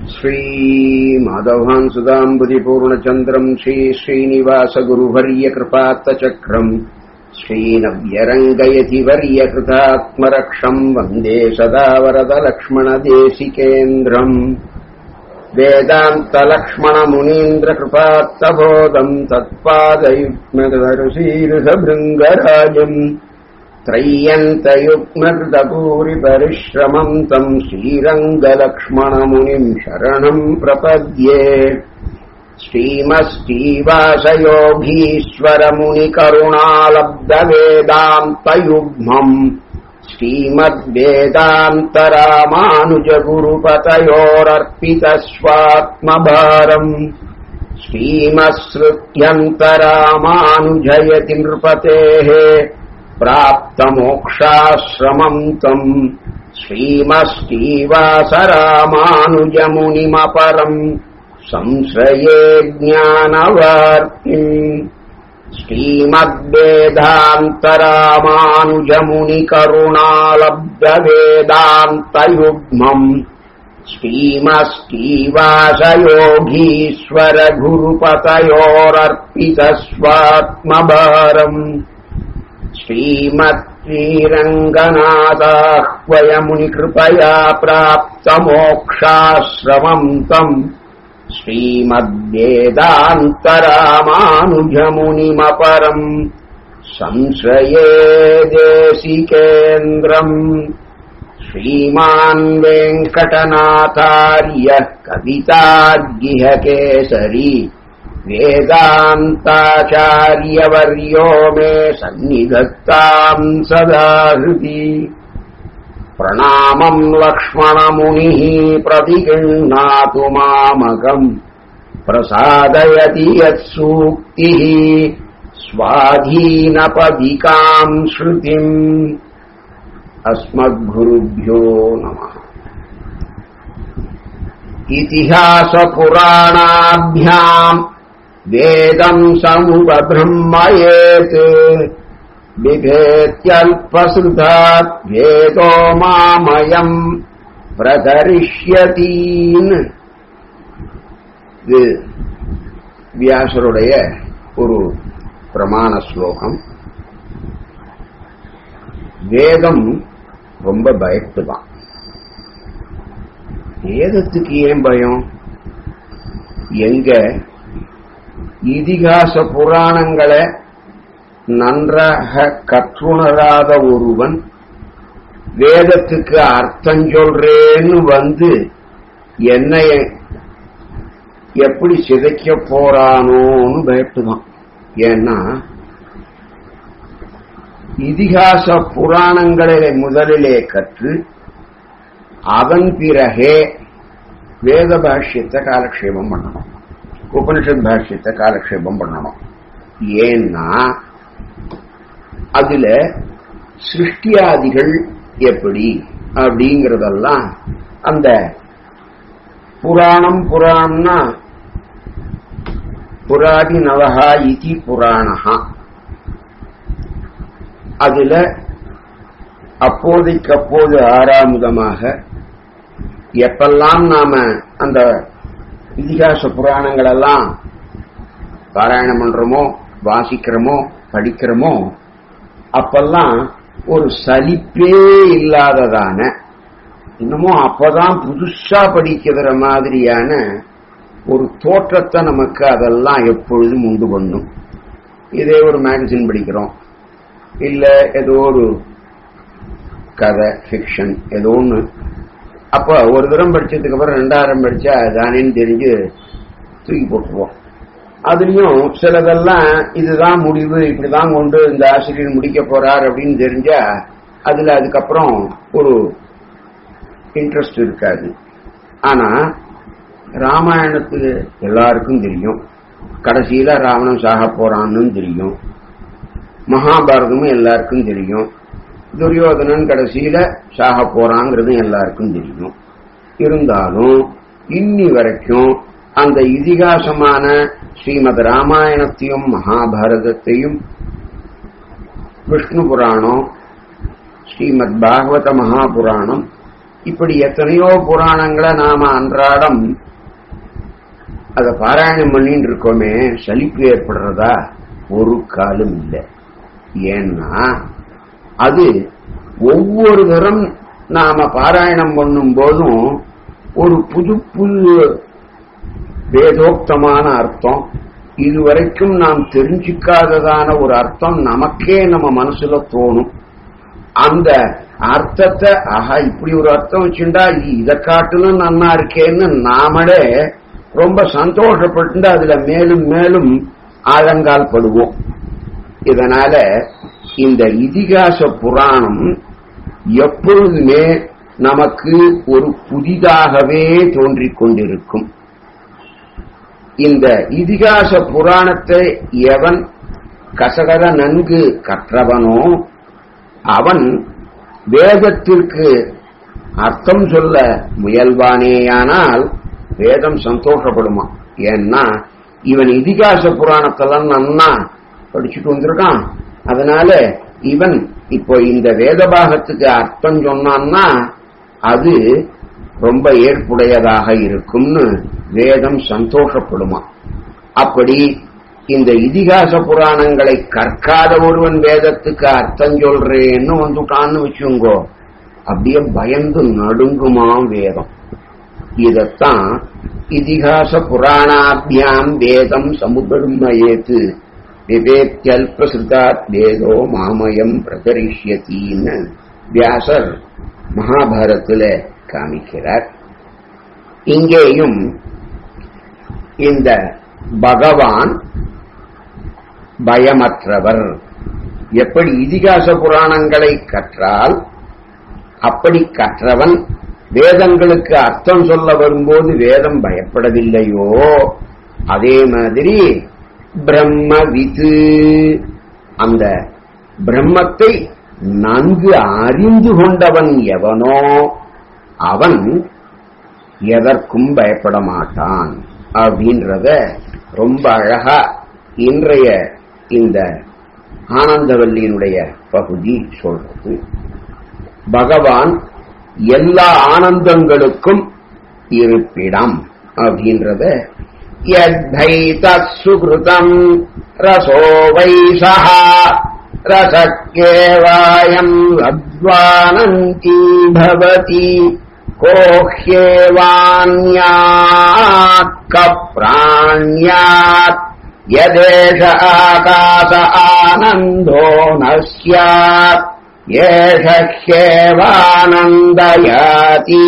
श्रीमाधवान् सुधाम्बुधिपूर्णचन्द्रम् श्रीश्रीनिवासगुरुवर्यकृपात्तचक्रम् श्रीनव्यरङ्गयतिवर्यकृतात्मरक्षम् वन्दे सदा वरदलक्ष्मणदेशिकेन्द्रम् वेदान्तलक्ष्मणमुनीन्द्रकृपात्तबोधम् तत्पादयुग्मदर्शीर्षभृङ्गराजम् त्रय्यन्तयुग्मर्दपूरिपरिश्रमम् तम् श्रीरङ्गलक्ष्मणमुनिम् शरणम् प्रपद्ये श्रीमश्रीवासयोगीश्वरमुनिकरुणालब्धवेदान्तयुग्मम् श्रीमद्वेदान्तरामानुजगुरुपतयोरर्पितस्वात्मभारम् श्रीमत्सृत्यन्तरामानुजयति नृपतेः प्राप्तमोक्षाश्रमम् तम् श्रीमश्रीवासरामानुजमुनिमपरम् संश्रये ज्ञानवार्तिम् श्रीमद्वेदान्तरामानुजमुनिकरुणालब्धवेदान्तयुग्मम् श्रीमश्रीवासयोगीश्वरगुरुपतयोरर्पितस्वात्मभारम् श्रीमत्श्रीरङ्गनाथाह्वयमुनिकृपया प्राप्तमोक्षाश्रमम् तम् श्रीमद्वेदान्तरामानुजमुनिमपरम् संश्रये देशिकेन्द्रम् श्रीमान् वेङ्कटनाथार्यः कविताद्गिहकेसरी वेदान्ताचार्यवर्यो मे सन्निधत्ताम् सदा हृदि प्रणामम् लक्ष्मणमुनिः प्रतिगृह्णातु मामकम् प्रसादयति यत्सूक्तिः स्वाधीनपदिकाम् श्रुतिम् अस्मद्गुरुभ्यो नमः इतिहासपुराणाभ्याम् वेदम् समुपब्रह्मयेत् बिभेत्यल्पसृतात् वेदो मामयम् பிரதரிஷ்யதீன் இது வியாசருடைய ஒரு பிரமாண ஸ்லோகம் வேதம் ரொம்ப பயத்துதான் வேதத்துக்கு ஏன் பயம் எங்க இதிகாச புராணங்களை நன்றாக கற்றுணராத ஒருவன் வேதத்துக்கு அர்த்தம் சொல்றேன்னு வந்து என்னை எப்படி சிதைக்க போறானோன்னு பயப்புதான் ஏன்னா இதிகாச புராணங்களை முதலிலே கற்று அதன் பிறகே வேத பாஷ்யத்தை காலக்ஷேபம் பண்ணணும் உபனிஷத் பாஷ்யத்தை காலக்ஷேபம் பண்ணணும் ஏன்னா அதுல சிருஷ்டியாதிகள் எப்படி அப்படிங்கறதெல்லாம் அந்த புராணம் புராணம்னா புராதி நவஹா இதி புராணஹா அதுல அப்போதைக்கு அப்போது ஆறாமுதமாக எப்பெல்லாம் நாம அந்த இதிகாச புராணங்கள் எல்லாம் பாராயணம் பண்றோமோ வாசிக்கிறோமோ படிக்கிறோமோ அப்பெல்லாம் ஒரு சலிப்பே இல்லாததான இன்னமும் அப்பதான் புதுசா படிக்கிற மாதிரியான ஒரு தோற்றத்தை நமக்கு அதெல்லாம் எப்பொழுதும் உண்டு பண்ணும் இதே ஒரு மேகசின் படிக்கிறோம் இல்ல ஏதோ ஒரு கதை ஃபிக்ஷன் ஏதோ ஒன்று அப்போ ஒரு தரம் படிச்சதுக்கு அப்புறம் ரெண்டாயிரம் படிச்சா தானேன்னு தெரிஞ்சு தூக்கி போட்டுருவோம் அதுலயும் சிலதெல்லாம் இதுதான் முடிவு இப்படிதான் கொண்டு இந்த ஆசிரியர் முடிக்க போறார் அப்படின்னு தெரிஞ்சா அதுல அதுக்கப்புறம் ஒரு இன்ட்ரெஸ்ட் இருக்காது ஆனா ராமாயணத்துக்கு எல்லாருக்கும் தெரியும் கடைசியில ராவணன் சாக போறான்னு தெரியும் மகாபாரதமும் எல்லாருக்கும் தெரியும் துரியோதனன் கடைசியில சாக போறாங்கிறதும் எல்லாருக்கும் தெரியும் இருந்தாலும் இன்னி வரைக்கும் அந்த இதிகாசமான ஸ்ரீமத் ராமாயணத்தையும் மகாபாரதத்தையும் விஷ்ணு புராணம் ஸ்ரீமத் பாகவத மகாபுராணம் இப்படி எத்தனையோ புராணங்களை நாம அன்றாடம் அத பாராயணம் பண்ணிட்டு இருக்கோமே சலிப்பு ஏற்படுறதா ஒரு காலம் இல்லை ஏன்னா அது ஒவ்வொரு தரம் நாம பாராயணம் பண்ணும் போதும் ஒரு புது புது வேதோக்தமான அர்த்தம் இதுவரைக்கும் நாம் தெரிஞ்சுக்காததான ஒரு அர்த்தம் நமக்கே நம்ம மனசுல தோணும் அந்த அர்த்தத்தை ஆஹா இப்படி ஒரு அர்த்தம் வச்சுண்டா இதை காட்டிலும் நன்னா இருக்கேன்னு நாமளே ரொம்ப சந்தோஷப்பட்டு அதுல மேலும் மேலும் ஆழங்கால் படுவோம் இதனால இந்த இதிகாச புராணம் எப்பொழுதுமே நமக்கு ஒரு புதிதாகவே தோன்றிக் கொண்டிருக்கும் இந்த இதிகாச புராணத்தை எவன் கசகர நன்கு கற்றவனோ அவன் வேதத்திற்கு அர்த்தம் சொல்ல முயல்வானேயானால் வேதம் சந்தோஷப்படுமா ஏன்னா இவன் இதிகாச புராணத்தெல்லாம் நன்னா படிச்சுட்டு வந்திருக்கான் அதனால இவன் இப்போ இந்த வேத பாகத்துக்கு அர்த்தம் சொன்னான்னா அது ரொம்ப ஏற்புடையதாக இருக்கும்னு வேதம் சந்தோஷப்படுமா அப்படி இந்த இதிகாச புராணங்களை கற்காத ஒருவன் வேதத்துக்கு அர்த்தம் சொல்றேன்னு வந்துட்டான்னு வச்சுங்கோ அப்படியே பயந்து நடுங்குமாம் வேதம் இதத்தான் இதிகாச புராணாபியாம் வேதம் சமுபர்மயேத்து விவேத்தியல்பசிருதாத் வேதோ மாமயம் பிரகரிஷ்யத்தின்னு வியாசர் மகாபாரத்துல காமிக்கிறார் இங்கேயும் இந்த பகவான் பயமற்றவர் எப்படி இதிகாச புராணங்களை கற்றால் அப்படி கற்றவன் வேதங்களுக்கு அர்த்தம் சொல்ல வரும்போது வேதம் பயப்படவில்லையோ அதே மாதிரி பிரம்மவிது அந்த பிரம்மத்தை நன்கு அறிந்து கொண்டவன் எவனோ அவன் எதற்கும் பயப்பட மாட்டான் அப்படின்றத ரொம்ப அழகா இன்றைய இந்த ஆனந்தவல்லியினுடைய பகுதி சொல்றது பகவான் எல்லா ஆனந்தங்களுக்கும் இருப்பிடம் அப்படின்றத யத்தைதசுகிருதம் ரசோ வைசா ரசக்கேவாயம் அத்வானந்தி பவதி கோஹ்யேவான்யாத் கப்ராண்யாத் यदेष आकाश आनन्दो न स्यात् एष ह्येवानन्दयाति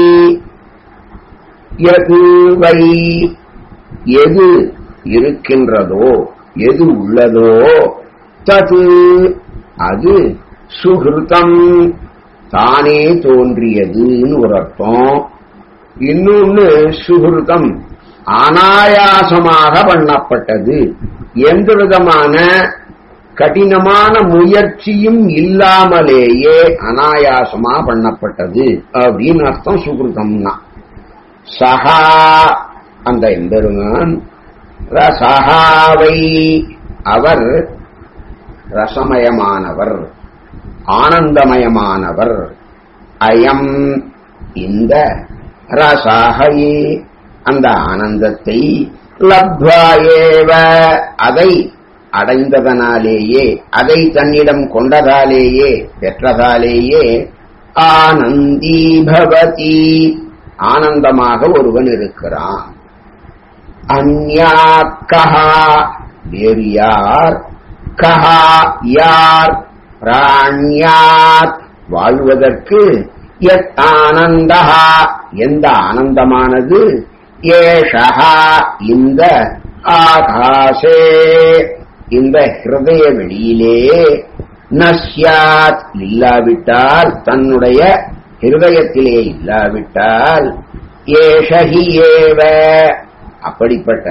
எது வை எது இருக்கின்றதோ எது உள்ளதோ தது அது சுகிருதம் தானே தோன்றியதுன்னு ஒரு அர்த்தம் இன்னொன்னு சுகிருதம் அனாயாசமாக பண்ணப்பட்டது எந்த விதமான கடினமான முயற்சியும் இல்லாமலேயே அனாயாசமா பண்ணப்பட்டது அப்படின்னு அர்த்தம் சுகிருதம்னா சஹா அந்த எம்பெருமான் ரசஹாவை அவர் ரசமயமானவர் ஆனந்தமயமானவர் அயம் இந்த ரசாகையே அந்த ஆனந்தத்தை லப்வாயேவ அதை அடைந்ததனாலேயே அதை தன்னிடம் கொண்டதாலேயே பெற்றதாலேயே ஆனந்தி பவதி ஆனந்தமாக ஒருவன் இருக்கிறான் அந்யா கஹா வேறு யார் கஹா யார் பிராண்யாத் வாழ்வதற்கு எத் ஆனந்தா எந்த ஆனந்தமானது ஏஷா இந்த ஆகாசே இந்த ஹிருதய வெளியிலே நஸ்யாத் இல்லாவிட்டால் தன்னுடைய ஹிருதயத்திலே இல்லாவிட்டால் ஏஷஹி ஏவ அப்படிப்பட்ட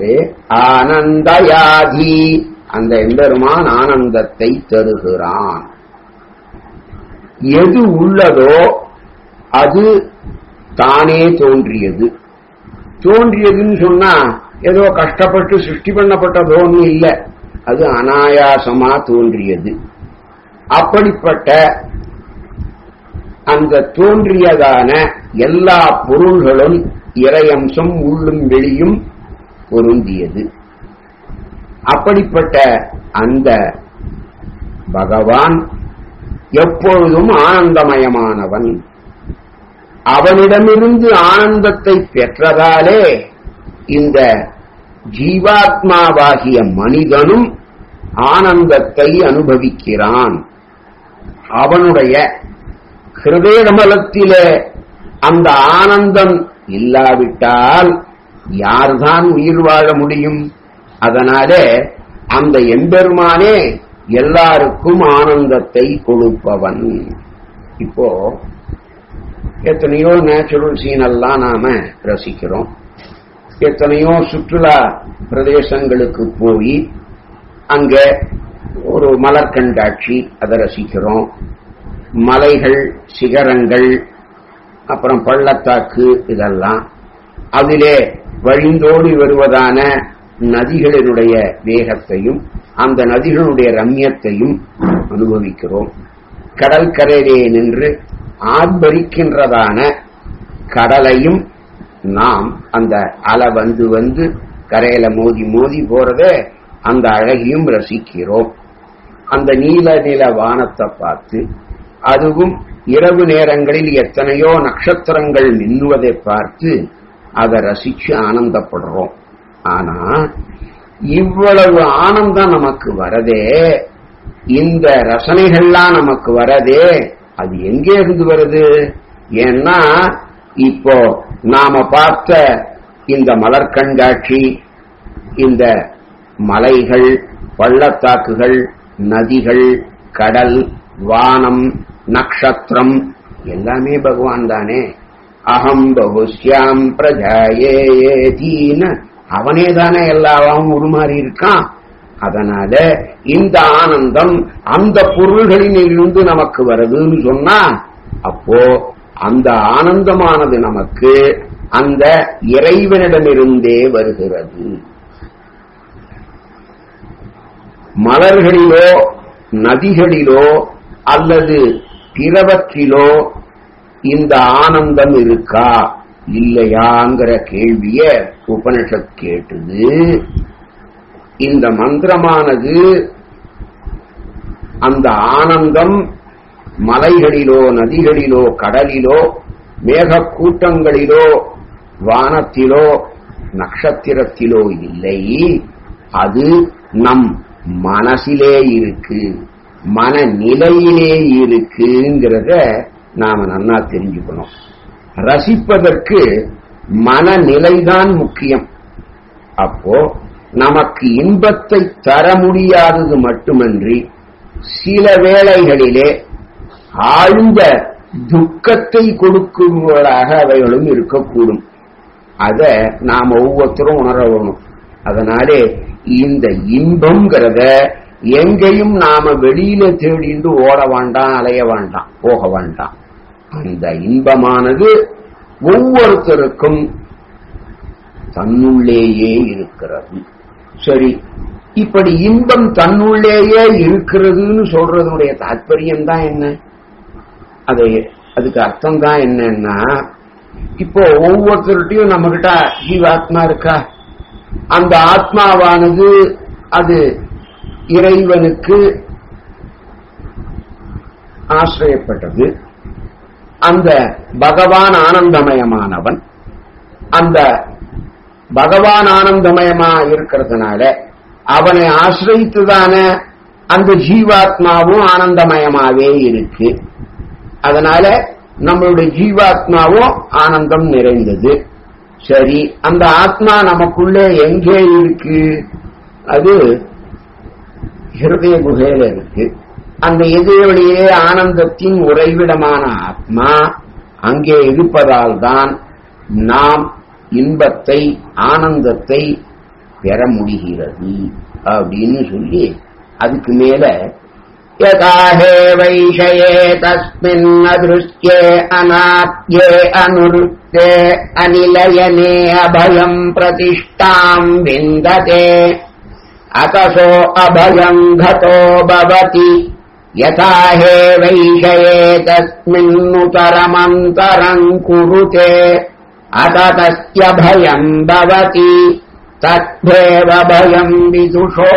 ஆனந்தயாதி அந்த எம்பெருமான் ஆனந்தத்தை தருகிறான் எது உள்ளதோ அது தானே தோன்றியது தோன்றியதுன்னு சொன்னா ஏதோ கஷ்டப்பட்டு சிருஷ்டி பண்ணப்பட்டதோன்னு இல்லை அது அனாயாசமா தோன்றியது அப்படிப்பட்ட அந்த தோன்றியதான எல்லா பொருள்களும் இறையம்சம் உள்ளும் வெளியும் பொருந்தியது அப்படிப்பட்ட அந்த பகவான் எப்பொழுதும் ஆனந்தமயமானவன் அவனிடமிருந்து ஆனந்தத்தை பெற்றதாலே இந்த ஜீவாத்மாவாகிய மனிதனும் ஆனந்தத்தை அனுபவிக்கிறான் அவனுடைய ஹிருதயகமலத்திலே அந்த ஆனந்தம் இல்லாவிட்டால் யார்தான் உயிர் வாழ முடியும் அதனாலே அந்த எம்பெருமானே எல்லாருக்கும் ஆனந்தத்தை கொடுப்பவன் இப்போ எத்தனையோ நேச்சுரல் சீன் எல்லாம் நாம ரசிக்கிறோம் எத்தனையோ சுற்றுலா பிரதேசங்களுக்கு போய் அங்க ஒரு மலர் கண்காட்சி அதை ரசிக்கிறோம் மலைகள் சிகரங்கள் அப்புறம் பள்ளத்தாக்கு இதெல்லாம் அதிலே வழிந்தோடி வருவதான நதிகளினுடைய வேகத்தையும் அந்த நதிகளுடைய ரம்யத்தையும் அனுபவிக்கிறோம் கடற்கரையிலே நின்று ஆர்ப்பரிக்கின்றதான கடலையும் நாம் அந்த அலை வந்து வந்து கரையில மோதி மோதி போறத அந்த அழகையும் ரசிக்கிறோம் அந்த நீல நில வானத்தை பார்த்து அதுவும் இரவு நேரங்களில் எத்தனையோ நட்சத்திரங்கள் மின்னுவதை பார்த்து அதை ரசிச்சு ஆனந்தப்படுறோம் ஆனா இவ்வளவு ஆனந்தம் நமக்கு வரதே இந்த ரசனைகள்லாம் நமக்கு வரதே அது எங்கே இருந்து வருது ஏன்னா இப்போ நாம பார்த்த இந்த மலர் கண்காட்சி இந்த மலைகள் பள்ளத்தாக்குகள் நதிகள் கடல் வானம் நக்ஷத்திரம் எல்லாமே பகவான் தானே அகம் பகுஷ்யாம் பிரஜாயேதீன அவனே தானே எல்லாவும் உருமாறி இருக்கான் அதனால இந்த ஆனந்தம் அந்த பொருள்களிலிருந்து நமக்கு வருதுன்னு சொன்னா அப்போ அந்த ஆனந்தமானது நமக்கு அந்த இறைவனிடமிருந்தே வருகிறது மலர்களிலோ நதிகளிலோ அல்லது பிறவற்றிலோ இந்த ஆனந்தம் இருக்கா இல்லையாங்கிற கேள்விய உபனிஷத் கேட்டது இந்த மந்திரமானது அந்த ஆனந்தம் மலைகளிலோ நதிகளிலோ கடலிலோ மேகக்கூட்டங்களிலோ வானத்திலோ நட்சத்திரத்திலோ இல்லை அது நம் மனசிலே இருக்கு மனநிலையிலே இருக்குங்கிறத நாம நன்னா தெரிஞ்சுக்கணும் ரசிப்பதற்கு மனநிலைதான் முக்கியம் அப்போ நமக்கு இன்பத்தை தர முடியாதது மட்டுமன்றி சில வேளைகளிலே ஆழ்ந்த துக்கத்தை கொடுக்கும்பவர்களாக அவைகளும் இருக்கக்கூடும் அத நாம் ஒவ்வொருத்தரும் உணர வேணும் அதனாலே இந்த இன்பம்ங்கிறத எங்கேயும் நாம வெளியில தேடிண்டு ஓட வேண்டாம் அலைய வேண்டாம் போக வேண்டாம் அந்த இன்பமானது ஒவ்வொருத்தருக்கும் தன்னுள்ளேயே இருக்கிறது சரி இப்படி இன்பம் தன்னுள்ளேயே இருக்கிறதுன்னு சொல்றதுடைய தாற்பயம் தான் என்ன அதை அதுக்கு அர்த்தம் தான் என்னன்னா இப்போ ஒவ்வொருத்தருட்டையும் நம்ம கிட்ட ஜீவாத்மா இருக்கா அந்த ஆத்மாவானது அது இறைவனுக்கு ஆசிரியப்பட்டது அந்த பகவான் ஆனந்தமயமானவன் அந்த பகவான் ஆனந்தமயமா இருக்கிறதுனால அவனை ஆசிரித்துதான அந்த ஜீவாத்மாவும் ஆனந்தமயமாவே இருக்கு அதனால நம்மளுடைய ஜீவாத்மாவும் ஆனந்தம் நிறைந்தது சரி அந்த ஆத்மா நமக்குள்ளே எங்கே இருக்கு அது ஹிருதய குகையில இருக்கு அந்த எதிரொலியே ஆனந்தத்தின் உறைவிடமான ஆத்மா அங்கே இருப்பதால் தான் நாம் இன்பத்தை ஆனந்தத்தை பெற முடிகிறது அப்படின்னு சொல்லி அதுக்கு மேல யதாஹே வைஷயே தஸ்மின் அதிருஷ்யே அநாத்யே அனுருத்தே அனிலயனே அபயம் பிரதிஷ்டாம் விந்ததே அகசோ அபயம் கதோ பவதி यथा हे वैषये तस्मिन्नुतरमन्तरम् कुरुते अत तस्य भयम् भवति तद्भेव भयम् विदुषो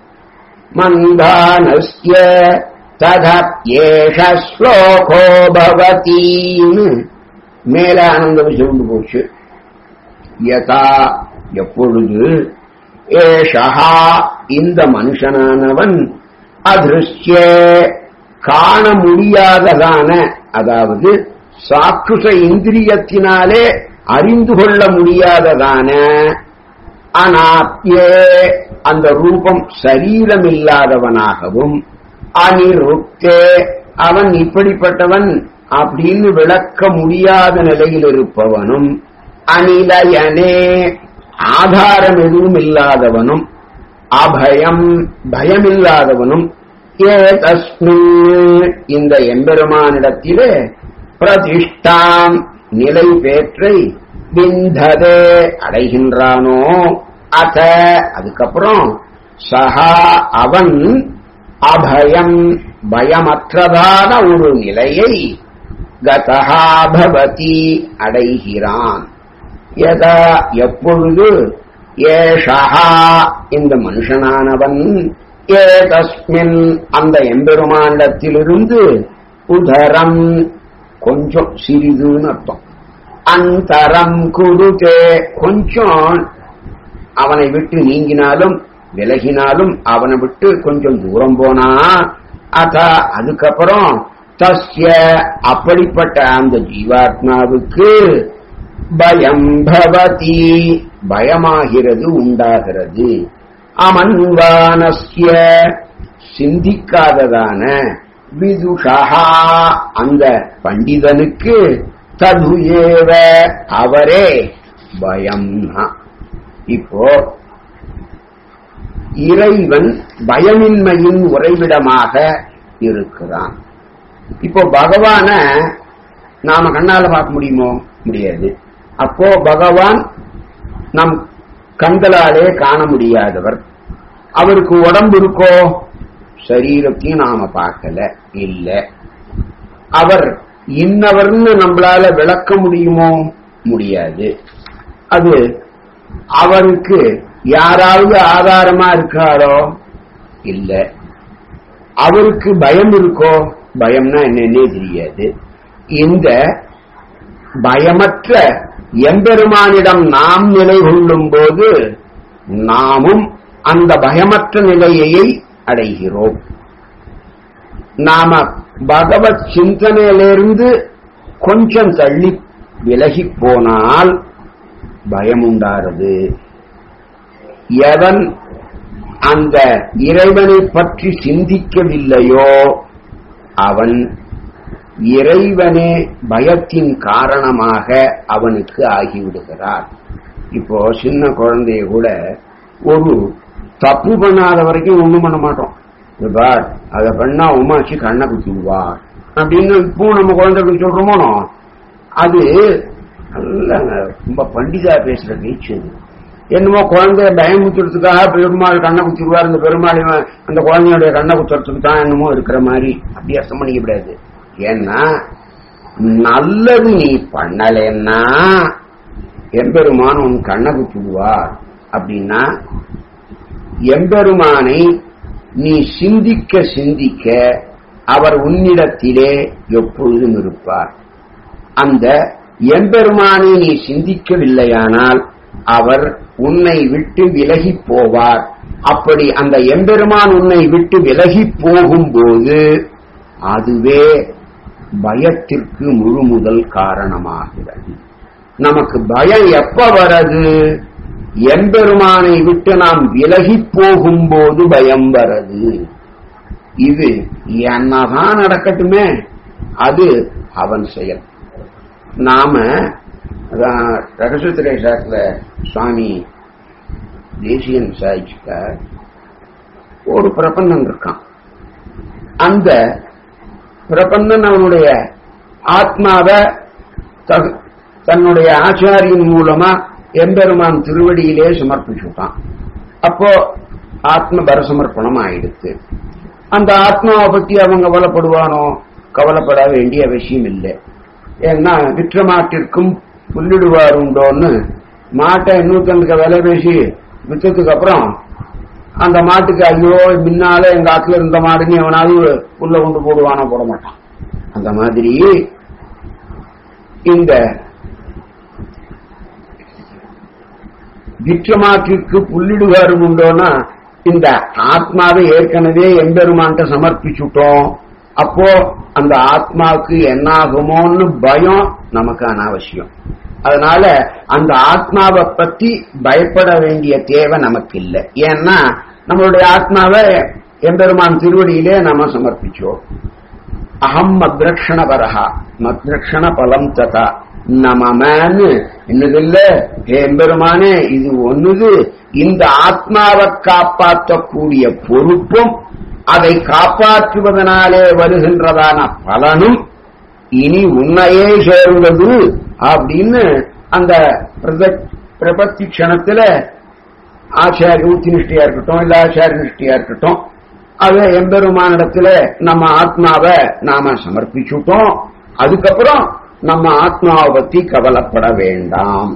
मन्दानस्य ததப்யேஷ ஸ்லோகோ பவதீன்னு மேல ஆனந்த விஷயம் போச்சு யதா எப்பொழுது ஏஷா இந்த மனுஷனானவன் அதிருஷ்ய காண முடியாததான அதாவது சாக்குஷ இந்திரியத்தினாலே அறிந்து கொள்ள முடியாததான அனாத்யே அந்த ரூபம் சரீரமில்லாதவனாகவும் அனிருத்தே அவன் இப்படிப்பட்டவன் அப்படின்னு விளக்க முடியாத நிலையில் இருப்பவனும் அனிலயனே ஆதாரம் எதுவும் இல்லாதவனும் அபயம் பயமில்லாதவனும் ஏ தஸ்மின் இந்த எம்பெருமானிடத்திலே பிரதிஷ்டாம் நிலை பேற்றை விந்ததே அடைகின்றானோ அத அதுக்கப்புறம் சஹா அவன் அபயம் பயமற்றதான ஒரு நிலையை கதஹா பவதி அடைகிறான் எதா எப்பொழுது ஏஷா இந்த மனுஷனானவன் ஏ தஸ்மின் அந்த எம்பெருமாண்டத்திலிருந்து உதரம் கொஞ்சம் சிறிதுன்னு அர்த்தம் அந்தரம் குருதே கொஞ்சம் அவனை விட்டு நீங்கினாலும் விலகினாலும் அவனை விட்டு கொஞ்சம் தூரம் போனா அத அதுக்கப்புறம் தஸ்ய அப்படிப்பட்ட அந்த ஜீவாத்மாவுக்கு பயம் பவதி பயமாகிறது உண்டாகிறது அமன்வானஸ்ய சிந்திக்காததான விதுஷா அந்த பண்டிதனுக்கு தது ஏவ அவரே பயம் இப்போ இறைவன் பயமின்மையின் உறைவிடமாக இருக்கிறான் இப்போ பகவான நாம கண்ணால பார்க்க முடியுமோ முடியாது அப்போ பகவான் நம் கண்களாலே காண முடியாதவர் அவருக்கு உடம்பு இருக்கோ சரீரத்தையும் நாம பார்க்கல இல்ல அவர் இன்னவர்னு நம்மளால விளக்க முடியுமோ முடியாது அது அவருக்கு யாராவது ஆதாரமா இருக்காரோ இல்ல அவருக்கு பயம் இருக்கோ பயம்னா என்னன்னே தெரியாது இந்த பயமற்ற எம்பெருமானிடம் நாம் நிலை கொள்ளும் போது நாமும் அந்த பயமற்ற நிலையை அடைகிறோம் நாம பகவத் சிந்தனையிலிருந்து கொஞ்சம் தள்ளி விலகி போனால் பயம் உண்டாறது எவன் அந்த இறைவனை பற்றி சிந்திக்கவில்லையோ அவன் இறைவனே பயத்தின் காரணமாக அவனுக்கு ஆகிவிடுகிறார் இப்போ சின்ன குழந்தைய கூட ஒரு தப்பு பண்ணாத வரைக்கும் ஒண்ணும் பண்ண மாட்டோம் பார் அதை பண்ணா உமாச்சி கண்ணை குத்திடுவா அப்படின்னு இப்போ நம்ம குழந்தைகளுக்கு சொல்றோமோ அது நல்ல ரொம்ப பண்டிதா பேசுற பேச்சு அது என்னமோ குழந்தைய பயமுத்துறதுக்காக பெருமாள் கண்ணை குத்திடுவார் இந்த பெருமாள் இவன் அந்த குழந்தையுடைய கண்ணை குத்துறதுக்கு தான் என்னமோ இருக்கிற மாதிரி அப்படி அர்த்தம் பண்ணிக்க கூடாது ஏன்னா நல்லது நீ பண்ணலைன்னா எம்பெருமான் உன் கண்ணை குத்திடுவார் அப்படின்னா எம்பெருமானை நீ சிந்திக்க சிந்திக்க அவர் உன்னிடத்திலே எப்பொழுதும் இருப்பார் அந்த எம்பெருமானை நீ சிந்திக்கவில்லையானால் அவர் உன்னை விட்டு விலகி போவார் அப்படி அந்த எம்பெருமான் உன்னை விட்டு விலகி போகும்போது அதுவே பயத்திற்கு முழு முதல் காரணமாகிறது நமக்கு பயம் எப்ப வரது எம்பெருமானை விட்டு நாம் விலகி போகும்போது பயம் வரது இது என்னதான் நடக்கட்டுமே அது அவன் செயல் நாம ரகசியத்திரை சாஸ்திர சுவாமி தேசியன் சாய்ச்சிக்க ஒரு பிரபந்தம் இருக்கான் அந்த பிரபந்தன் அவனுடைய ஆத்மாவை தன்னுடைய ஆச்சாரியின் மூலமா எம்பெருமான் திருவடியிலே சமர்ப்பிச்சுட்டான் அப்போ ஆத்ம பரசமர்ப்பணம் ஆயிடுத்து அந்த ஆத்மாவை பத்தி அவன் கவலைப்படுவானோ கவலைப்பட வேண்டிய அவசியம் இல்லை ஏன்னா விற்ற மாட்டிற்கும் புல்லிடுவார் உண்டோன்னு மாட்டை இன்னொருத்தனுக்கு விலை பேசி வித்ததுக்கு அப்புறம் அந்த மாட்டுக்கு ஐயோ முன்னால எங்க ஆத்துல இருந்த மாடுன்னு எவனாவது புல்ல கொண்டு போடுவானோ போட மாட்டான் அந்த மாதிரி இந்த விற்றமாற்றிற்கு புல்லிடுவாரு உண்டோன்னா இந்த ஆத்மாவை ஏற்கனவே எம்பெருமான்ட்ட சமர்ப்பிச்சுட்டோம் அப்போ அந்த ஆத்மாவுக்கு என்னாகுமோன்னு பயம் நமக்கு அனாவசியம் அதனால அந்த ஆத்மாவை பத்தி பயப்பட வேண்டிய தேவை நமக்கு இல்லை ஏன்னா நம்மளுடைய ஆத்மாவை எம்பெருமான் திருவடியிலே நாம சமர்ப்பிச்சோம் அகம் மத்ரக்ஷண பரஹா மத்ரக்ஷண பலம் ததா நமமன்னு என்னதில்ல ஹே எம்பெருமானே இது ஒண்ணுது இந்த ஆத்மாவை காப்பாற்றக்கூடிய பொறுப்பும் அதை காப்பாற்றுவதனாலே வருகின்றதான பலனும் இனி உன்னையே சேர்ந்தது அப்படின்னு அந்த பிரபத்தி க்ஷணத்துல ஆச்சாரிய ஊத்தி நிஷ்டியா இருக்கட்டும் இல்ல ஆச்சாரிய நிஷ்டியா இருக்கட்டும் அது எம்பெருமானிடத்துல நம்ம ஆத்மாவை நாம சமர்ப்பிச்சுட்டோம் அதுக்கப்புறம் நம்ம ஆத்மாவை பத்தி கவலைப்பட வேண்டாம்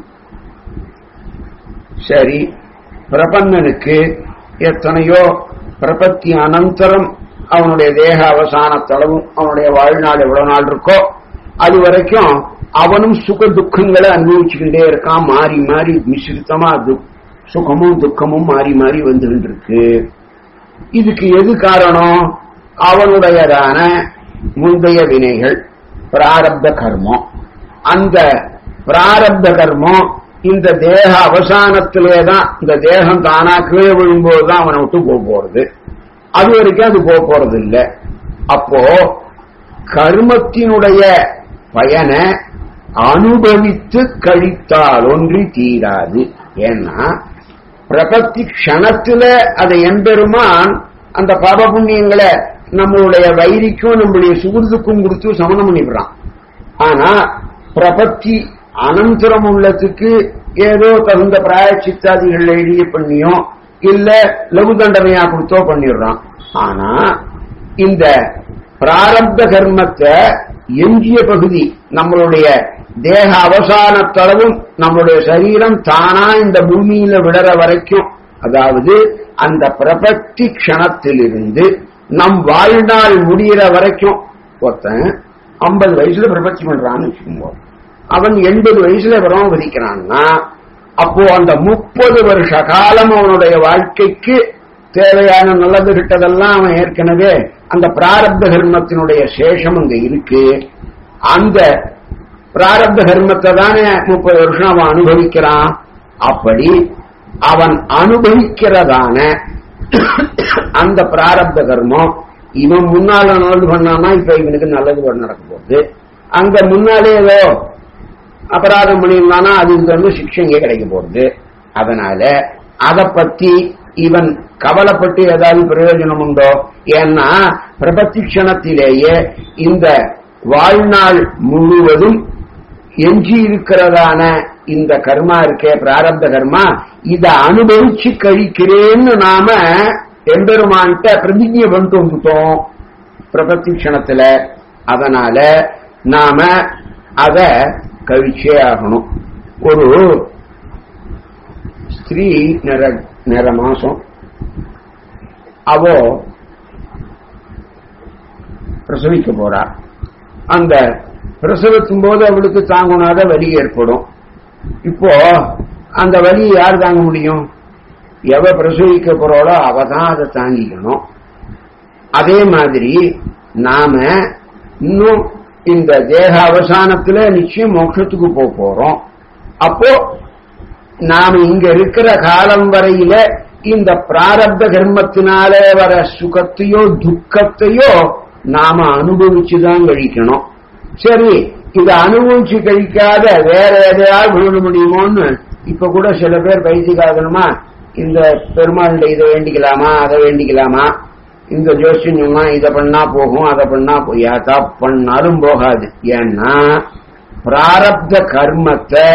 சரி பிரபந்தனுக்கு எத்தனையோ பிரபத்தி அனந்தரம் அவனுடைய தேக அவசானத்தளவும் அவனுடைய வாழ்நாள் எவ்வளவு நாள் இருக்கோ அது வரைக்கும் அவனும் சுக துக்கங்களை அனுபவிச்சுக்கிட்டே இருக்கான் மாறி மாறி மிஸ்ரித்தமா சுகமும் துக்கமும் மாறி மாறி வந்துகிட்டு இருக்கு இதுக்கு எது காரணம் அவனுடையதான முந்தைய வினைகள் பிராரப்த கர்மம் அந்த பிராரப்த கர்மம் இந்த தேக அவசானத்திலே தான் இந்த தேகம் தானா கீழே விழும்போது தான் அவனை விட்டு போக போறது அது வரைக்கும் அது போக போறது இல்லை அப்போ கர்மத்தினுடைய பயனை அனுபவித்து கழித்தால் ஒன்றி தீராது ஏன்னா பிரபத்தி க்ஷணத்துல அதை எம்பெருமான் அந்த பாப புண்ணியங்களை நம்மளுடைய வைரிக்கும் நம்மளுடைய சுகுருதுக்கும் கொடுத்து சமணம் பண்ணிவிடுறான் ஆனா பிரபத்தி அனந்தரம் உள்ளதுக்கு ஏதோ தகுந்த பிராயச்சித்தாதிகள் எழுதிய பண்ணியோ இல்ல லகு தண்டனையா கொடுத்தோ பண்ணிடுறான் ஆனா இந்த பிராரப்த கர்மத்தை எஞ்சிய பகுதி நம்மளுடைய தேக அவசானத்தளவும் நம்மளுடைய சரீரம் தானா இந்த பூமியில விடற வரைக்கும் அதாவது அந்த பிரபத்தி க்ஷணத்திலிருந்து நம் வாழ்நாள் முடிகிற வரைக்கும் ஒருத்தன் ஐம்பது வயசுல பிரபத்தி பண்றான்னு வச்சுக்கோங்க அவன் எண்பது வயசுல விரமம் விதிக்கிறான்னா அப்போ அந்த முப்பது வருஷ காலம் அவனுடைய வாழ்க்கைக்கு தேவையான நல்லது கிட்டதெல்லாம் அவன் ஏற்கனவே அந்த பிராரப்த கர்மத்தினுடைய சேஷம் அங்க இருக்கு அந்த பிராரப்த கர்மத்தை தானே முப்பது வருஷம் அவன் அனுபவிக்கிறான் அப்படி அவன் அனுபவிக்கிறதான அந்த பிராரப்த கர்மம் இவன் முன்னால நல்லது பண்ணானா இப்ப இவனுக்கு நல்லது நடக்க போகுது அங்க முன்னாலே ஏதோ அபராதம் பண்ணியிருந்தானா அதுக்கு வந்து சிக்ஷை இங்கே கிடைக்க போறது அதனால அதை பத்தி இவன் கவலைப்பட்டு ஏதாவது பிரயோஜனம் உண்டோ ஏன்னா பிரபத்தி க்ஷணத்திலேயே இந்த வாழ்நாள் முழுவதும் எஞ்சி இருக்கிறதான இந்த கர்மா இருக்கே பிராரப்த கர்மா இத அனுபவிச்சு கழிக்கிறேன்னு நாம எம்பெருமான்கிட்ட பிரதிஜை பண்ணிட்டு வந்துட்டோம் பிரபத்தி க்ஷணத்துல அதனால நாம அத கழிச்சே ஆகணும் ஒரு ஸ்திரீ நிற நிற மாசம் அவோ பிரசவிக்க போறா அந்த பிரசவத்தும் போது அவளுக்கு தாங்குனாத வலி ஏற்படும் இப்போ அந்த வலியை யார் தாங்க முடியும் எவ பிரசவிக்க போறாளோ அவ தான் அதை தாங்கிக்கணும் அதே மாதிரி நாம இன்னும் இந்த தேக அவசானத்துல நிச்சயம் மோட்சத்துக்கு போக போறோம் அப்போ நாம இங்க இருக்கிற காலம் வரையில இந்த பிராரப்த கர்மத்தினால வர சுகத்தையோ துக்கத்தையோ நாம அனுபவிச்சுதான் கழிக்கணும் சரி இதை அனுபவிச்சு கழிக்காத வேற எதையாவது விழுத முடியுமோன்னு இப்ப கூட சில பேர் பைத்தியக்காகணுமா இந்த பெருமாள்கிட்ட இதை வேண்டிக்கலாமா அதை வேண்டிக்கலாமா இந்த ஜோசியம் சொன்னா இதை பண்ணா போகும் அதை பண்ணா யாத்தா பண்ணாலும் போகாது ஏன்னா பிராரப்த கர்மத்தை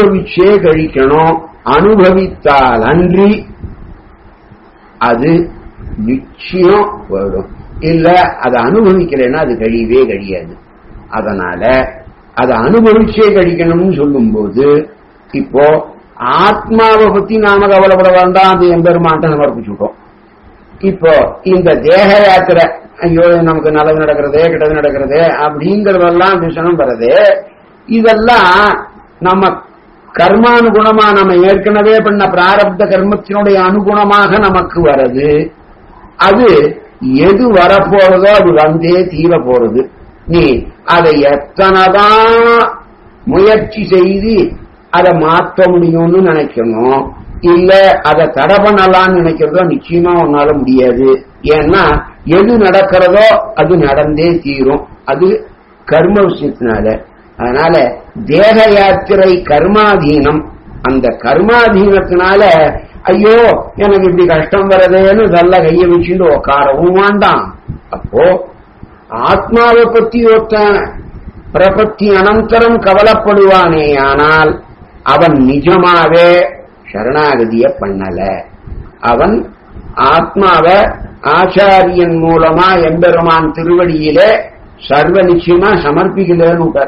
அனுபவிச்சே கழிக்கணும் அனுபவித்தால் அன்றி அது நிச்சயம் போயிடும் இல்ல அதை அனுபவிக்கலைன்னா அது கழியவே கழியாது அதனால அதை அனுபவிச்சே கழிக்கணும்னு சொல்லும்போது இப்போ ஆத்மாவை பத்தி நாம கவலைப்பட வேண்டாம் அது எம்பெருமான்ட்ட சமர்ப்பிச்சுட்டோம் இப்போ இந்த தேக யாத்திரை ஐயோ நமக்கு நல்லது நடக்கிறதே கெட்டது நடக்கிறதே அப்படிங்கறதெல்லாம் விஷயம் வருது இதெல்லாம் நம்ம கர்மானுகுணமா நம்ம ஏற்கனவே பண்ண பிராரப்த கர்மத்தினுடைய அனுகுணமாக நமக்கு வருது அது எது வரப்போறதோ அது வந்தே தீர போறது நீ அதை எத்தனைதான் முயற்சி செய்து அதை மாற்ற முடியும்னு நினைக்கணும் இல்ல அதை தடை பண்ணலாம்னு நினைக்கிறதோ நிச்சயமா உன்னால முடியாது ஏன்னா எது நடக்கிறதோ அது நடந்தே தீரும் அது கர்ம விஷயத்தினால அதனால தேக யாத்திரை கர்மாதீனம் அந்த கர்மாதீனத்தினால ஐயோ எனக்கு இப்படி கஷ்டம் வரதேன்னு நல்ல கைய வச்சுட்டு உக்காரவும் வேண்டாம் அப்போ ஆத்மாவை பத்தி ஒருத்தன் பிரபத்தி அனந்தரம் கவலைப்படுவானே ஆனால் அவன் நிஜமாவே சரணாகதிய பண்ணல அவன் ஆத்மாவை ஆச்சாரியன் மூலமா எம்பெருமான் திருவடியிலே சர்வ நிச்சயமா சமர்ப்பிக்கலன்னு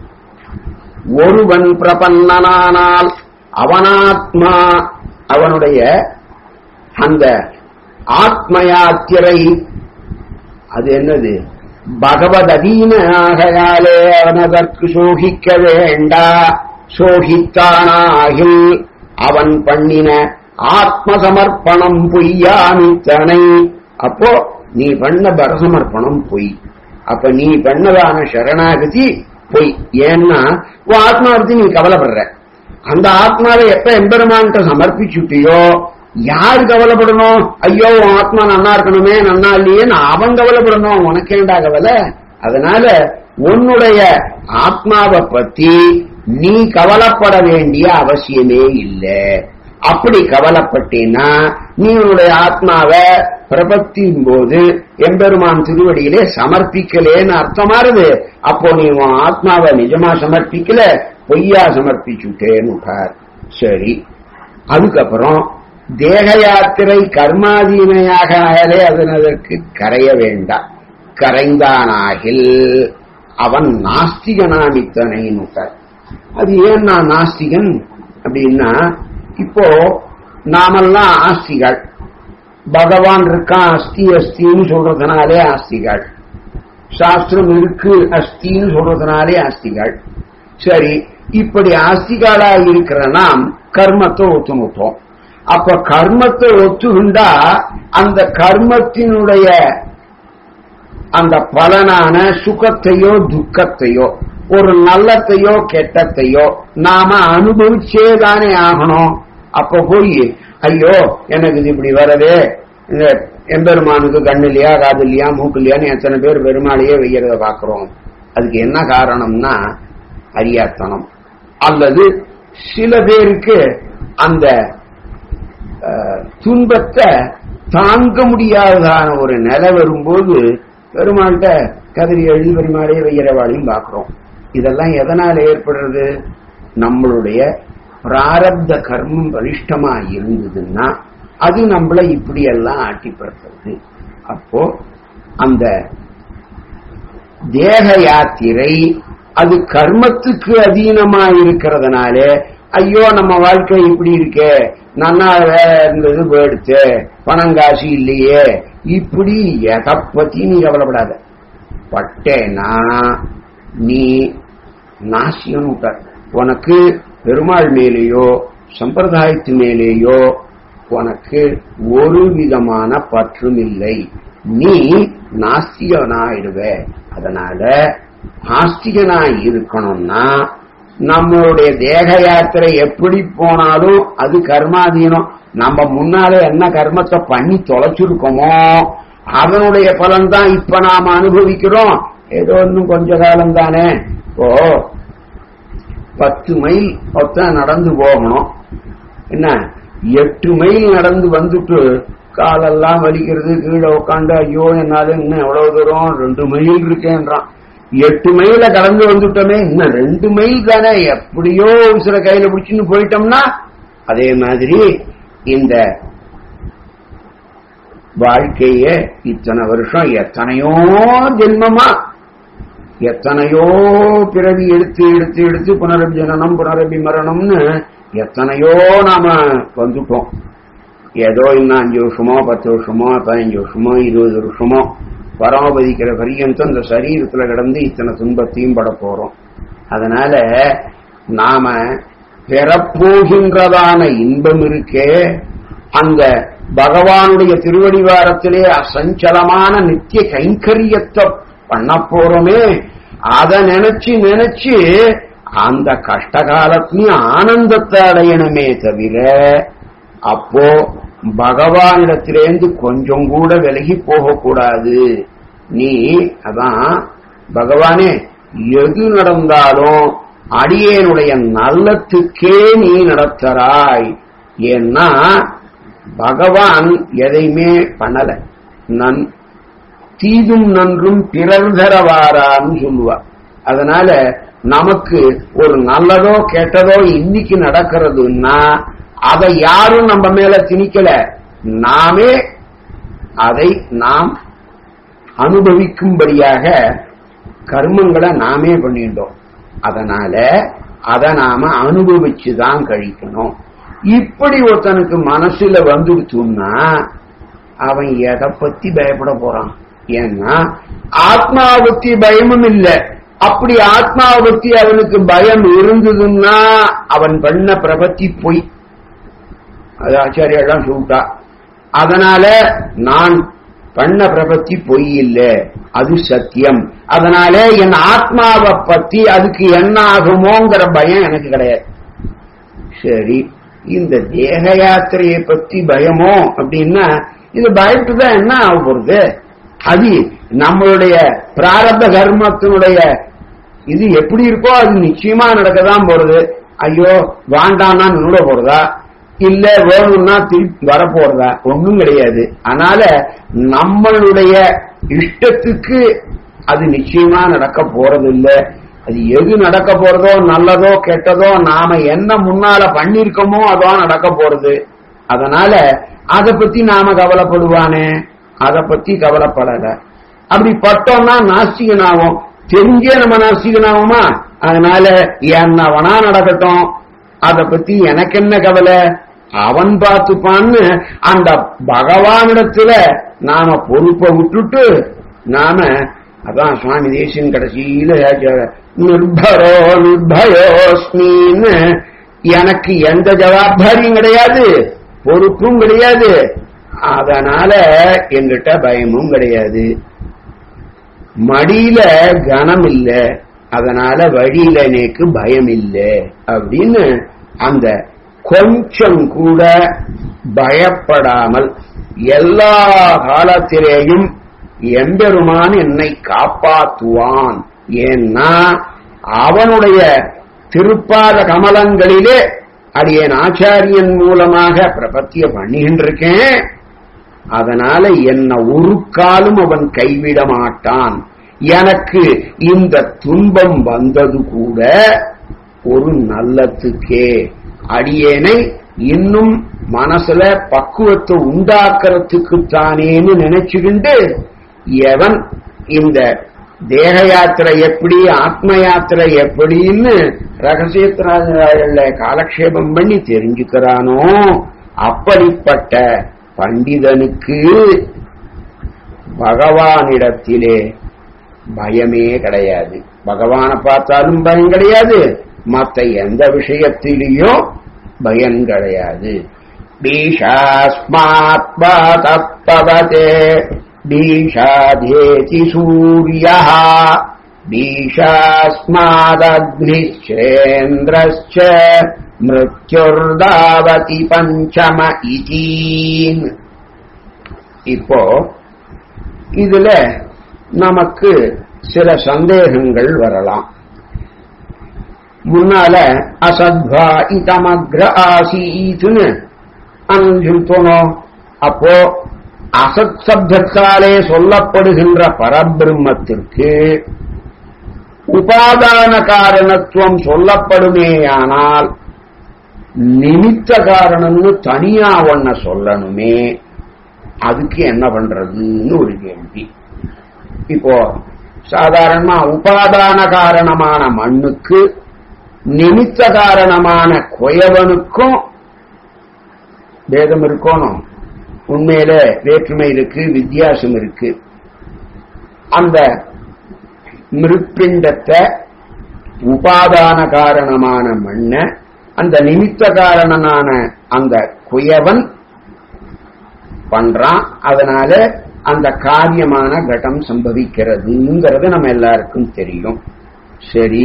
ஒருவன் பிரபன்னனானால் அவனாத்மா அவனுடைய அந்த ஆத்ம யாத்திரை அது என்னது பகவத் அதீனாகையாலே அவனதற்கு சோகிக்க வேண்டா சோகித்தானாகில் அவன் பண்ணின ஆத்ம சமர்ப்பணம் பொய்யாமித்தனை அப்போ நீ பண்ண பரசமர்ப்பணம் பொய் அப்ப நீ பண்ணதான சரணாகதி பொய் ஏன்னா உன் ஆத்மா பத்தி நீ கவலைப்படுற அந்த ஆத்மாவை எப்ப எம்பெருமான்கிட்ட சமர்ப்பிச்சுட்டியோ யாரு கவலைப்படணும் ஐயோ உன் ஆத்மா நன்னா இருக்கணுமே நன்னா இல்லையேன்னு அவன் கவலைப்படணும் உனக்கேண்டா கவலை அதனால உன்னுடைய ஆத்மாவை பத்தி நீ கவலைப்பட வேண்டிய அவசியமே இல்லை அப்படி கவலைப்பட்டீன்னா நீ உன்னுடைய ஆத்மாவை பிரபத்தின் போது எம்பெருமான் திருவடியிலே சமர்ப்பிக்கலேன்னு அர்த்தமாறுது அப்போ நீ உன் ஆத்மாவை நிஜமா சமர்ப்பிக்கல பொய்யா சமர்ப்பிச்சுட்டேன்னு விட்டார் சரி அதுக்கப்புறம் தேக யாத்திரை கர்மாதீனையாக ஆகலே அதனதற்கு கரைய வேண்டாம் கரைந்தானாகில் அவன் நாஸ்திகனாமித்தனைன்னு விட்டார் அது ஏன் நான் நாஸ்திகன் அப்படின்னா இப்போ நாமெல்லாம் ஆஸ்திகள் பகவான் இருக்கான் அஸ்தி அஸ்தின்னு சொல்றதுனாலே ஆஸ்திகள் சாஸ்திரம் இருக்கு அஸ்தின்னு சொல்றதுனாலே ஆஸ்திகள் சரி இப்படி ஆஸ்திகாலா இருக்கிற நாம் கர்மத்தை ஒத்துணுட்டோம் அப்ப கர்மத்தை ஒத்துண்டா அந்த கர்மத்தினுடைய அந்த பலனான சுகத்தையோ துக்கத்தையோ ஒரு நல்லத்தையோ கெட்டத்தையோ நாம அனுபவிச்சேதானே ஆகணும் அப்ப போய் ஐயோ எனக்கு இது இப்படி வரதே இந்த எம்பெருமானுக்கு கண்ணு இல்லையா காது இல்லையா மூக்கு இல்லையான்னு எத்தனை பேர் பெருமாளையே வைக்கிறத பாக்குறோம் அதுக்கு என்ன காரணம்னா அறியாத்தனம் அல்லது சில பேருக்கு அந்த துன்பத்தை தாங்க முடியாததான ஒரு நிலை வரும்போது பெருமாள்கிட்ட கதிரி எழுதி பெருமாளே வைக்கிறவாளையும் பார்க்கிறோம் இதெல்லாம் எதனால ஏற்படுறது நம்மளுடைய பிராரப்த கர்மம் பலிஷ்டமா இருந்ததுன்னா அது நம்மளை இப்படி எல்லாம் ஆட்டிப்படுத்துறது அப்போ அந்த தேக யாத்திரை அது கர்மத்துக்கு அதீனமா இருக்கிறதுனால ஐயோ நம்ம வாழ்க்கை இப்படி இருக்கே நன்னா இருந்தது போயிடுச்சு பணம் காசு இல்லையே இப்படி எதை பத்தி நீ கவலைப்படாத பட்டேனா நீ நாசியம் விட்டார் உனக்கு பெருமாள் மேலேயோ சம்பிரதாயத்து மேலேயோ உனக்கு ஒரு விதமான பற்றும் இல்லை நீ நாஸ்திகனாயிடுவ அதனால நாஸ்திகனாய் இருக்கணும்னா நம்மளுடைய தேக யாத்திரை எப்படி போனாலும் அது கர்மாதீனம் நம்ம முன்னாலே என்ன கர்மத்தை பண்ணி தொலைச்சிருக்கோமோ அதனுடைய பலன் தான் இப்ப நாம அனுபவிக்கிறோம் ஏதோ இன்னும் கொஞ்ச காலம் தானே இப்போ பத்து மைல் ஒருத்தன் நடந்து போகணும் என்ன எட்டு மைல் நடந்து வந்துட்டு காலெல்லாம் வலிக்கிறது கீழே உட்காந்து ஐயோ என்னால இன்னும் எவ்வளவு தூரம் ரெண்டு மைல் இருக்கேன்றான் எட்டு மைல கடந்து வந்துட்டோமே இன்னும் ரெண்டு மைல் தானே எப்படியோ சில கையில பிடிச்சுன்னு போயிட்டோம்னா அதே மாதிரி இந்த வாழ்க்கைய இத்தனை வருஷம் எத்தனையோ ஜென்மமா எத்தனையோ பிறவி எடுத்து எடுத்து எடுத்து புனரபி ஜனனம் புனரபி மரணம்னு எத்தனையோ நாம வந்துட்டோம் ஏதோ இன்னும் அஞ்சு வருஷமோ பத்து வருஷமோ பதினஞ்சு வருஷமோ இருபது வருஷமோ பரமபதிக்கிற பரியந்தம் இந்த சரீரத்துல கிடந்து இத்தனை துன்பத்தையும் பட போறோம் அதனால நாம பெறப்போகின்றதான இன்பம் இருக்கே அந்த பகவானுடைய திருவடிவாரத்திலே அசஞ்சலமான நித்திய கைங்கரியத்தை பண்ண போறோமே அத நினைச்சு நினைச்சு அந்த கஷ்ட காலத்திலையும் ஆனந்தத்தை அடையணுமே தவிர அப்போ பகவானிடத்திலேருந்து கொஞ்சம் கூட விலகி போகக்கூடாது நீ அதான் பகவானே எது நடந்தாலும் அடியேனுடைய நல்லத்துக்கே நீ நடத்தறாய் ஏன்னா பகவான் எதையுமே பண்ணல நன் தீதும் நன்றும் பிறர் தரவாரான்னு சொல்லுவார் அதனால நமக்கு ஒரு நல்லதோ கெட்டதோ இன்னைக்கு நடக்கிறதுன்னா அதை யாரும் நம்ம மேல திணிக்கல நாமே அதை நாம் அனுபவிக்கும்படியாக கர்மங்களை நாமே பண்ணிட்டோம் அதனால அதை நாம அனுபவிச்சுதான் கழிக்கணும் இப்படி ஒருத்தனுக்கு மனசுல வந்துடுச்சுன்னா அவன் எதை பத்தி பயப்பட போறான் ஏன்னா ஆத்மாவை பத்தி பயமும் இல்ல அப்படி ஆத்மாவை பத்தி அவனுக்கு பயம் இருந்ததுன்னா அவன் பண்ண பிரபத்தி பொய் அது ஆச்சாரியெல்லாம் சொல்லிட்டா அதனால நான் பண்ண பிரபத்தி பொய் இல்ல அது சத்தியம் அதனால என் ஆத்மாவை பத்தி அதுக்கு என்ன ஆகுமோங்கிற பயம் எனக்கு கிடையாது சரி இந்த தேக யாத்திரையை பத்தி பயமோ அப்படின்னா இது பயத்து தான் என்ன ஆக போறது அது நம்மளுடைய பிராரப்த கர்மத்தினுடைய இது எப்படி இருக்கோ அது நிச்சயமா நடக்கதான் போறது ஐயோ வாண்டான்னா நின்றுட போறதா இல்ல வேணும்னா திருப்பி வரப்போறதா ஒண்ணும் கிடையாது அதனால நம்மளுடைய இஷ்டத்துக்கு அது நிச்சயமா நடக்க போறது இல்ல அது எது நடக்க போறதோ நல்லதோ கெட்டதோ நாம என்ன முன்னால பண்ணிருக்கோமோ அதான் நடக்க போறது அதனால அதை பத்தி நாம கவலைப்படுவானே அதை பத்தி கவலைப்படல அப்படி பட்டோம்னா நாஸ்திகனாகும் தெரிஞ்சே நம்ம நாஸ்திகனாகுமா அதனால என்னவனா நடக்கட்டும் அதை பத்தி எனக்கு என்ன கவலை அவன் பார்த்துப்பான்னு அந்த பகவானிடத்துல நாம பொறுப்பை விட்டுட்டு நாம அதான் சுவாமி தேசியன் கடைசியில நிர்பரோ நிர்பயோஸ்மின்னு எனக்கு எந்த ஜவாப்தாரியும் கிடையாது பொறுப்பும் கிடையாது அதனால என்கிட்ட பயமும் கிடையாது மடியில கனம் இல்ல அதனால வழியில எனக்கு பயம் இல்லை அப்படின்னு அந்த கொஞ்சம் கூட பயப்படாமல் எல்லா காலத்திலேயும் எம்பெருமான் என்னை காப்பாற்றுவான் ஏன்னா அவனுடைய திருப்பாத கமலங்களிலே அடியேன் ஆச்சாரியன் மூலமாக பிரபத்திய பண்ணிகின்றிருக்கேன் அதனால என்ன ஒரு காலும் அவன் கைவிட மாட்டான் எனக்கு இந்த துன்பம் வந்தது கூட ஒரு நல்லத்துக்கே அடியேனை இன்னும் மனசுல பக்குவத்தை உண்டாக்குறதுக்கு தானேன்னு நினைச்சுக்கிண்டு எவன் இந்த தேக யாத்திரை எப்படி ஆத்ம யாத்திரை எப்படின்னு ரகசியத்திராஜ காலக்ஷேபம் பண்ணி தெரிஞ்சுக்கிறானோ அப்படிப்பட்ட பண்டிதனுக்கு பகவானிடத்திலே பயமே கிடையாது பகவானை பார்த்தாலும் பயம் கிடையாது மற்ற எந்த விஷயத்திலையும் பயம் கிடையாது பீஷாஸ்மாத்பவதே பீஷாதேதி சூரிய பீஷாஸ்மாதக்னிச்சேந்திரச்ச மிருத்யுர்தாவதி பஞ்சம இதீன் இப்போ இதுல நமக்கு சில சந்தேகங்கள் வரலாம் முன்னால அசத்வா இதமக்ர ஆசீத்துன்னு சொல்லிட்டோம் அப்போ அசத் சப்தத்தாலே சொல்லப்படுகின்ற பரபிரம்மத்திற்கு உபாதான காரணத்துவம் சொல்லப்படுமேயானால் நிமித்த காரணம்னு தனியா ஒன்ன சொல்லணுமே அதுக்கு என்ன பண்றதுன்னு ஒரு கேள்வி இப்போ சாதாரணமா உபாதான காரணமான மண்ணுக்கு நிமித்த காரணமான குயவனுக்கும் பேதம் இருக்கணும் உண்மையில வேற்றுமை இருக்கு வித்தியாசம் இருக்கு அந்த மிருப்பிண்டத்தை உபாதான காரணமான மண்ண அந்த நிமித்த காரணனான அந்த குயவன் பண்றான் அதனால அந்த காரியமான கட்டம் சம்பவிக்கிறதுங்கிறது நம்ம எல்லாருக்கும் தெரியும் சரி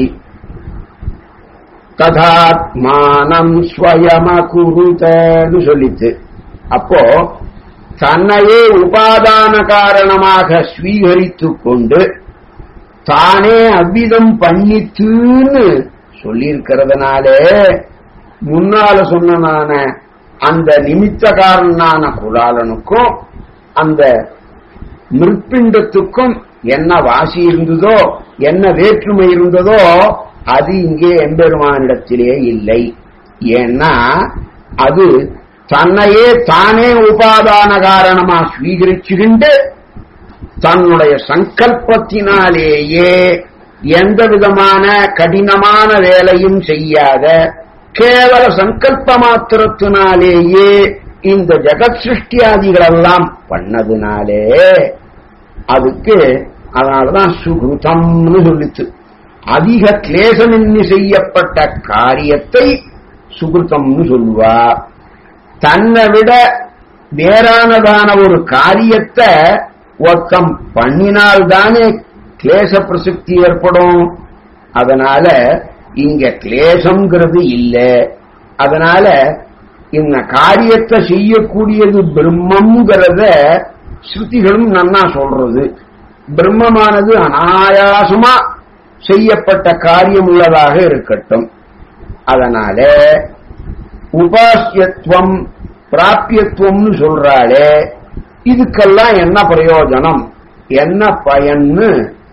ததாத்மானம் ஸ்வயமகுருதன்னு சொல்லித்து அப்போ தன்னையே உபாதான காரணமாக ஸ்வீகரித்துக் கொண்டு தானே அவ்விதம் பண்ணித்துன்னு சொல்லியிருக்கிறதுனாலே முன்னால சொன்னனான அந்த நிமித்தகாரனான குலாலனுக்கும் அந்த மிருப்பிண்டத்துக்கும் என்ன வாசி இருந்ததோ என்ன வேற்றுமை இருந்ததோ அது இங்கே எம்பெருமானிடத்திலே இல்லை ஏன்னா அது தன்னையே தானே உபாதான காரணமா ஸ்வீகரிச்சுகிண்டு தன்னுடைய சங்கல்பத்தினாலேயே எந்த விதமான கடினமான வேலையும் செய்யாத கேவல சங்கல்ப மாத்திரத்தினாலேயே இந்த ஜெகத் சிருஷ்டியாதிகளெல்லாம் பண்ணதுனாலே அதுக்கு அதனாலதான் சுகிருதம்னு சொல்லிச்சு அதிக கிளேசமின்றி செய்யப்பட்ட காரியத்தை சுகிருத்தம்னு சொல்லுவா தன்னை விட வேறானதான ஒரு காரியத்தை ஒருத்தம் பண்ணினால்தானே கிளேச பிரசக்தி ஏற்படும் அதனால இங்க கிளேசம்ங்கிறது இல்ல அதனால இந்த காரியத்தை செய்யக்கூடியது பிரம்மங்கிறத ஸ்ருதிகளும் நன்னா சொல்றது பிரம்மமானது அனாயாசமா செய்யப்பட்ட காரியம் உள்ளதாக இருக்கட்டும் அதனால உபாசியத்துவம் பிராபியத்துவம்னு சொல்றாளே இதுக்கெல்லாம் என்ன பிரயோஜனம் என்ன பயன்னு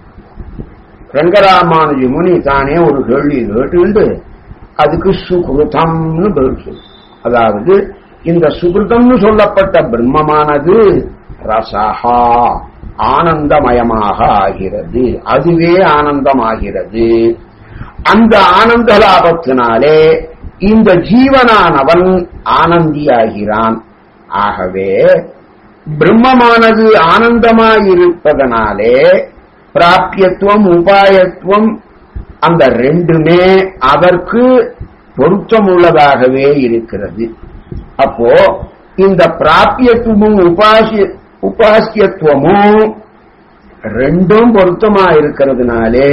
ரங்கராமானுஜி முனி தானே ஒரு கேள்வி கேட்டுண்டு அதுக்கு சுகிருதம்னு பதில் சொல்லு அதாவது இந்த சுகிருதம்னு சொல்லப்பட்ட பிரம்மமானது ரசஹா ஆனந்தமயமாக ஆகிறது அதுவே ஆனந்தமாகிறது அந்த ஆனந்த லாபத்தினாலே இந்த ஜீவனானவன் ஆனந்தியாகிறான் ஆகவே பிரம்மமானது ஆனந்தமாயிருப்பதனாலே பிராபியத்துவம் உபாயத்துவம் அந்த ரெண்டுமே அதற்கு பொருத்தமுள்ளதாகவே இருக்கிறது அப்போ இந்த பிராபியத்துவமும் உபாசிய உபாசியத்துவமும் ரெண்டும் பொருத்தமா இருக்கிறதுனாலே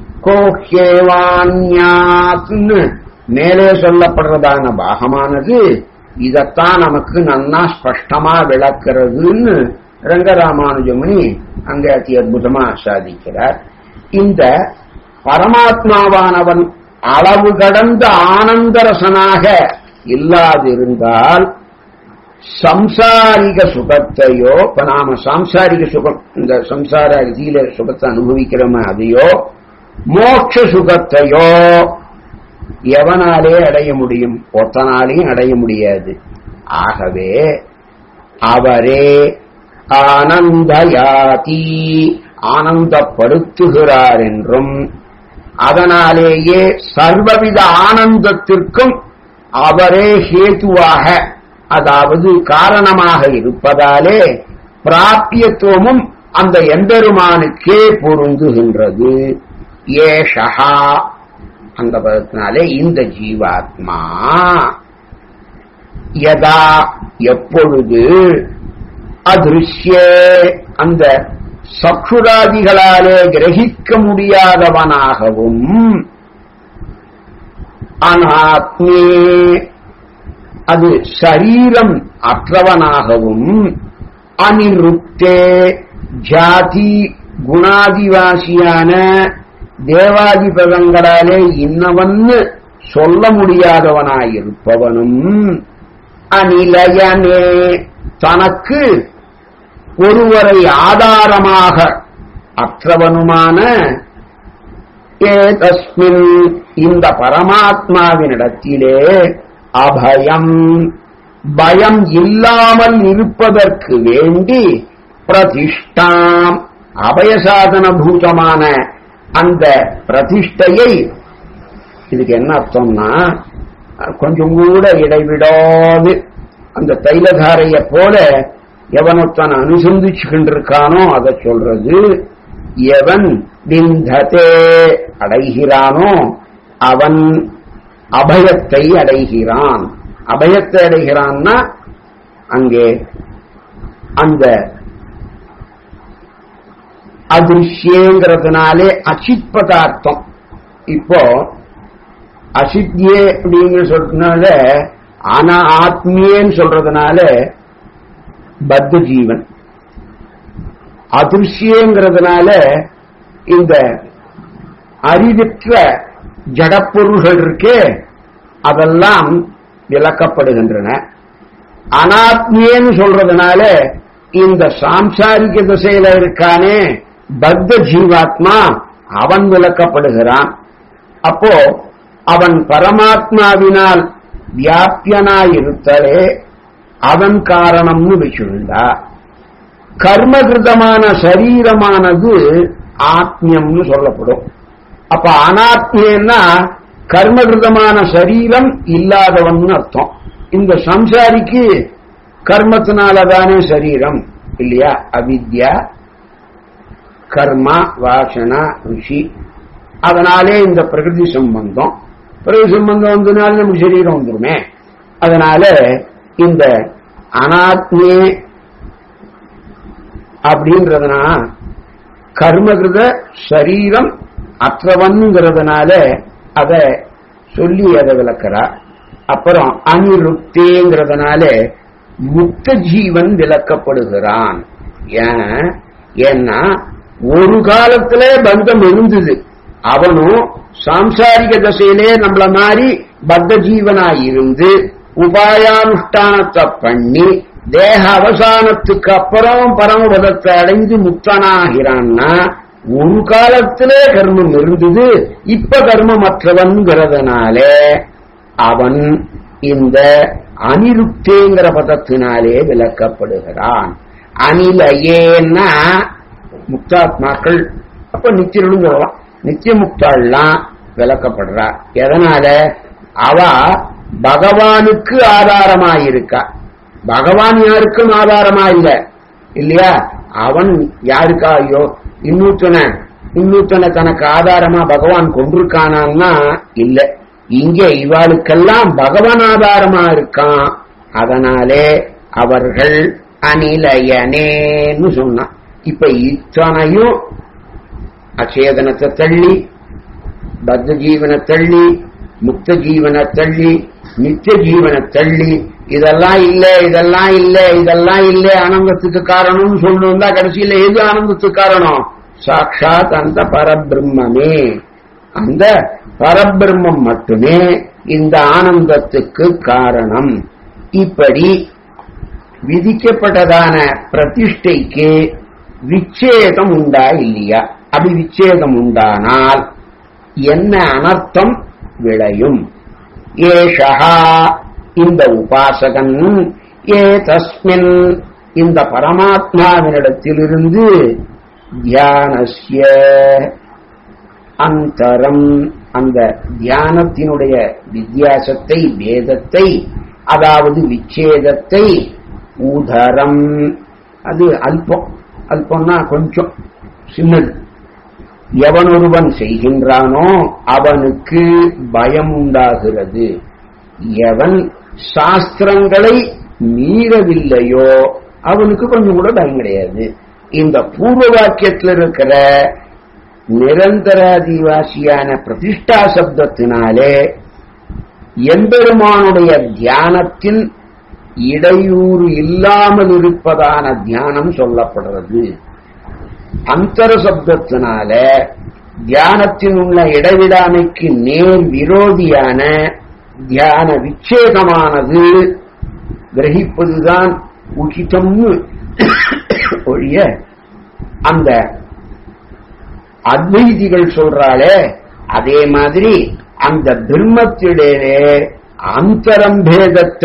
கோஹேவான்யாத்னு மேலே சொல்லப்படுறதான பாகமானது இதத்தான் நமக்கு நன்னா ஸ்பஷ்டமா விளக்கிறதுன்னு ரங்கராமானுஜமுனி அங்கே அதி அற்புதமா சாதிக்கிறார் இந்த பரமாத்மாவானவன் அளவு கடந்த ஆனந்தரசனாக இல்லாதிருந்தால் சம்சாரிக சுகத்தையோ இப்ப நாம சாம்சாரிக சுகம் இந்த சம்சார இதியில சுகத்தை அனுபவிக்கிறோமோ அதையோ மோட்ச சுகத்தையோ எவனாலே அடைய முடியும் ஒத்தனாலையும் அடைய முடியாது ஆகவே அவரே ஆனந்தயாதி ஆனந்தப்படுத்துகிறார் என்றும் அதனாலேயே சர்வவித ஆனந்தத்திற்கும் அவரே ஹேதுவாக அதாவது காரணமாக இருப்பதாலே பிராபியத்துவமும் அந்த எம்பெருமானுக்கே பொருந்துகின்றது ஏஷா அந்த பதத்தினாலே இந்த ஜீவாத்மா யதா எப்பொழுது அதிருஷ்யே அந்த சக்ஷுராதிகளாலே கிரகிக்க முடியாதவனாகவும் அனாத்மே அது சரீரம் அற்றவனாகவும் அனிருப்தே ஜாதி குணாதிவாசியான தேவாதி பதங்களாலே இன்னவன்னு சொல்ல முடியாதவனாயிருப்பவனும் அநிலையனே தனக்கு ஒருவரை ஆதாரமாக அற்றவனுமான ஏதஸ்மின் இந்த பரமாத்மாவினிடத்திலே அபயம் பயம் இல்லாமல் இருப்பதற்கு வேண்டி பிரதிஷ்டாம் அபயசாதன பூதமான அந்த பிரதிஷ்டையை இதுக்கு என்ன அர்த்தம்னா கொஞ்சம் கூட இடைவிடாது அந்த தைலதாரைய போல எவனொத்தன் அனுசந்திச்சுக்கிட்டு இருக்கானோ அதை சொல்றது எவன் விந்ததே அடைகிறானோ அவன் அபயத்தை அடைகிறான் அபயத்தை அடைகிறான்னா அங்கே அந்த அதிருஷ்யங்கிறதுனாலே அச்சித் பதார்த்தம் இப்போ அசித்தியே அப்படிங்கிற சொல்றதுனால ஆனா ஆத்மியன்னு சொல்றதுனால பத்த ஜீவன் அதிருஷ்யங்கிறதுனால இந்த அறிவிற்ற ஜடப்பொருள்கள் இருக்கே அதெல்லாம் விளக்கப்படுகின்றன அனாத்மியன்னு சொல்றதுனால இந்த சாம்சாரிக திசையில இருக்கானே பத்த ஜீவாத்மா அவன் விளக்கப்படுகிறான் அப்போ அவன் பரமாத்மாவினால் வியாபியனாயிருத்தலே அவன் காரணம்னு வச்சுருந்தா கர்மகிருதமான சரீரமானது ஆத்மியம்னு சொல்லப்படும் அப்ப அனாத்மியன்னா கர்மகிருதமான சரீரம் இல்லாதவன் அர்த்தம் இந்த சம்சாரிக்கு கர்மத்தினாலதானே சரீரம் இல்லையா அவித்யா கர்மா வாசனா ருஷி அதனாலே இந்த பிரகிருதி சம்பந்தம் பிரகிருதி சம்பந்தம் வந்ததுனால நமக்கு சரீரம் வந்துருமே அதனால இந்த அனாத்மே அப்படின்றதுனா கர்மகிருத சரீரம் அற்றவன்கிறதுனால அத சொல்லி அதை விளக்குறா அப்புறம் அனிருத்தேங்கிறதுனால முக்த ஜீவன் விளக்கப்படுகிறான் ஏன் ஏன்னா ஒரு காலத்துல பந்தம் இருந்தது அவனும் சாம்சாரிக தசையிலே நம்மள மாதிரி பத்த ஜீவனாய் இருந்து உபாயானுஷ்டானத்தை பண்ணி தேக அவசானத்துக்கு அப்புறம் பரமபதத்தை அடைந்து முக்தனாகிறான்னா ஒரு காலத்திலே கர்மம் இருந்தது இப்ப கர்மமற்றவன்கிறதுனால அவன் இந்த அனிருத்தேங்கிற பதத்தினாலே விளக்கப்படுகிறான் அனிலையேன்னா முக்தாத்மாக்கள் அப்ப நித்தியனும் சொல்லலாம் நித்திய முக்தாள்லாம் விளக்கப்படுறா எதனால அவ பகவானுக்கு ஆதாரமாயிருக்கா பகவான் யாருக்கும் ஆதாரமா இல்ல இல்லையா அவன் யாருக்கா ஐயோ இன்னூத்தனை இன்னூத்தனை தனக்கு ஆதாரமா பகவான் கொண்டிருக்கானா இல்ல இங்க இவாளுக்கெல்லாம் பகவான் ஆதாரமா இருக்கான் அதனாலே அவர்கள் அனிலயனேன்னு சொன்னான் இப்ப இத்தனையும் அச்சேதனத்தை தள்ளி பத்த ஜீவன தள்ளி முக்த ஜீவன தள்ளி நித்திய ஜீவன தள்ளி இதெல்லாம் இல்ல இதெல்லாம் இல்ல இதெல்லாம் இல்ல ஆனந்தத்துக்கு காரணம்னு சொல்லணும்னா கடைசியில எது ஆனந்தத்துக்கு காரணம் சாட்சாத் அந்த பரபிரம்மே அந்த பரபிரம்மம் மட்டுமே இந்த ஆனந்தத்துக்கு காரணம் இப்படி விதிக்கப்பட்டதான பிரதிஷ்டைக்கு விச்சேதம் உண்டா இல்லையா அப்படி விச்சேதம் உண்டானால் என்ன அனர்த்தம் விளையும் ஏஷா இந்த உபாசகன் ஏ தஸ்மின் இந்த பரமாத்மாவினிடத்திலிருந்து தியானஸ்ய அந்தரம் அந்த தியானத்தினுடைய வித்தியாசத்தை வேதத்தை அதாவது விச்சேதத்தை உதரம் அது அல்பம் அல்பம்னா கொஞ்சம் சின்னது எவனொருவன் செய்கின்றானோ அவனுக்கு பயம் உண்டாகிறது எவன் சாஸ்திரங்களை மீறவில்லையோ அவனுக்கு கொஞ்சம் கூட பயம் கிடையாது இந்த பூர்வ வாக்கியத்தில் இருக்கிற நிரந்தராதிவாசியான பிரதிஷ்டா சப்தத்தினாலே எம்பெருமானுடைய தியானத்தின் இடையூறு இல்லாமல் இருப்பதான தியானம் சொல்லப்படுறது அந்தர சப்தத்தினால தியானத்தில் உள்ள இடைவிடாமைக்கு நேர் விரோதியான தியான விச்சேதமானது கிரகிப்பதுதான் உச்சிதம்னு ஒழிய அந்த அத்வைதிகள் சொல்றாளே அதே மாதிரி அந்த பிரம்மத்திடையே அந்தரம் பேதத்தை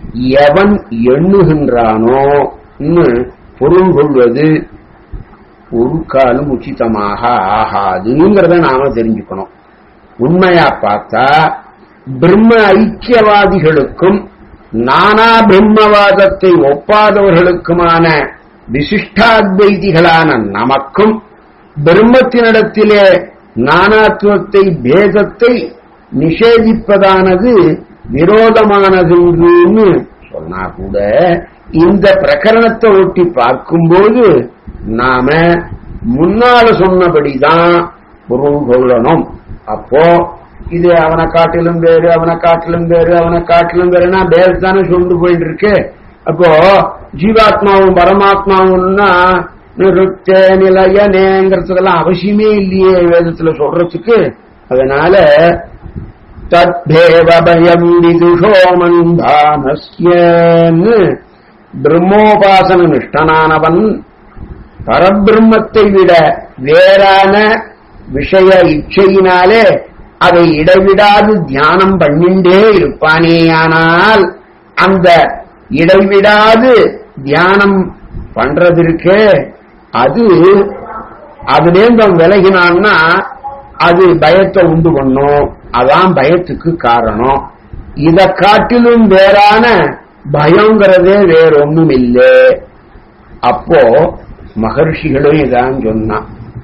எவன் எண்ணுகின்றானோ பொருள் கொள்வது ஒரு காலம் உச்சிதமாக ஆகாதுங்கிறத நாம தெரிஞ்சுக்கணும் உண்மையா பார்த்தா பிரம்ம ஐக்கியவாதிகளுக்கும் நானா பிரம்மவாதத்தை ஒப்பாதவர்களுக்குமான விசிஷ்டாத்வைதிகளான நமக்கும் பிரம்மத்தினிடத்திலே நானாத்துவத்தை பேதத்தை நிஷேதிப்பதானது விரோதமானதுன்னு சொன்னா கூட இந்த பிரகரணத்தை ஒட்டி பார்க்கும்போது நாம முன்னால சொன்னபடிதான் பொருள் கொள்ளணும் அப்போ இது அவனை காட்டிலும் பேரு அவனை காட்டிலும் பேரு அவனை காட்டிலும் பேருனா பேரு தானே சொல்லிட்டு போயிட்டு இருக்கு அப்போ ஜீவாத்மாவும் பரமாத்மாவும்னா நிறுத்த நிலையனேங்கிறதுக்கெல்லாம் அவசியமே இல்லையே வேதத்துல சொல்றதுக்கு அதனால தத்தேவ பயம் விதுஷோ மந்தானஸ்யன்னு பிரம்மோபாசன நிஷ்டனானவன் பரபிரம்மத்தை விட வேறான விஷய இச்சையினாலே அதை இடைவிடாது தியானம் பண்ணிண்டே இருப்பானேயானால் அந்த இடைவிடாது தியானம் பண்றதற்கு அது அதுலேருந்து அவன் விலகினான்னா அது பயத்தை உண்டு பண்ணும் அதான் பயத்துக்கு காரணம் இத காட்டிலும் வேறான பயங்கிறதே வேற ஒண்ணும் இல்லை அப்போ மகர்ஷிகளும் இதான் சொன்னான்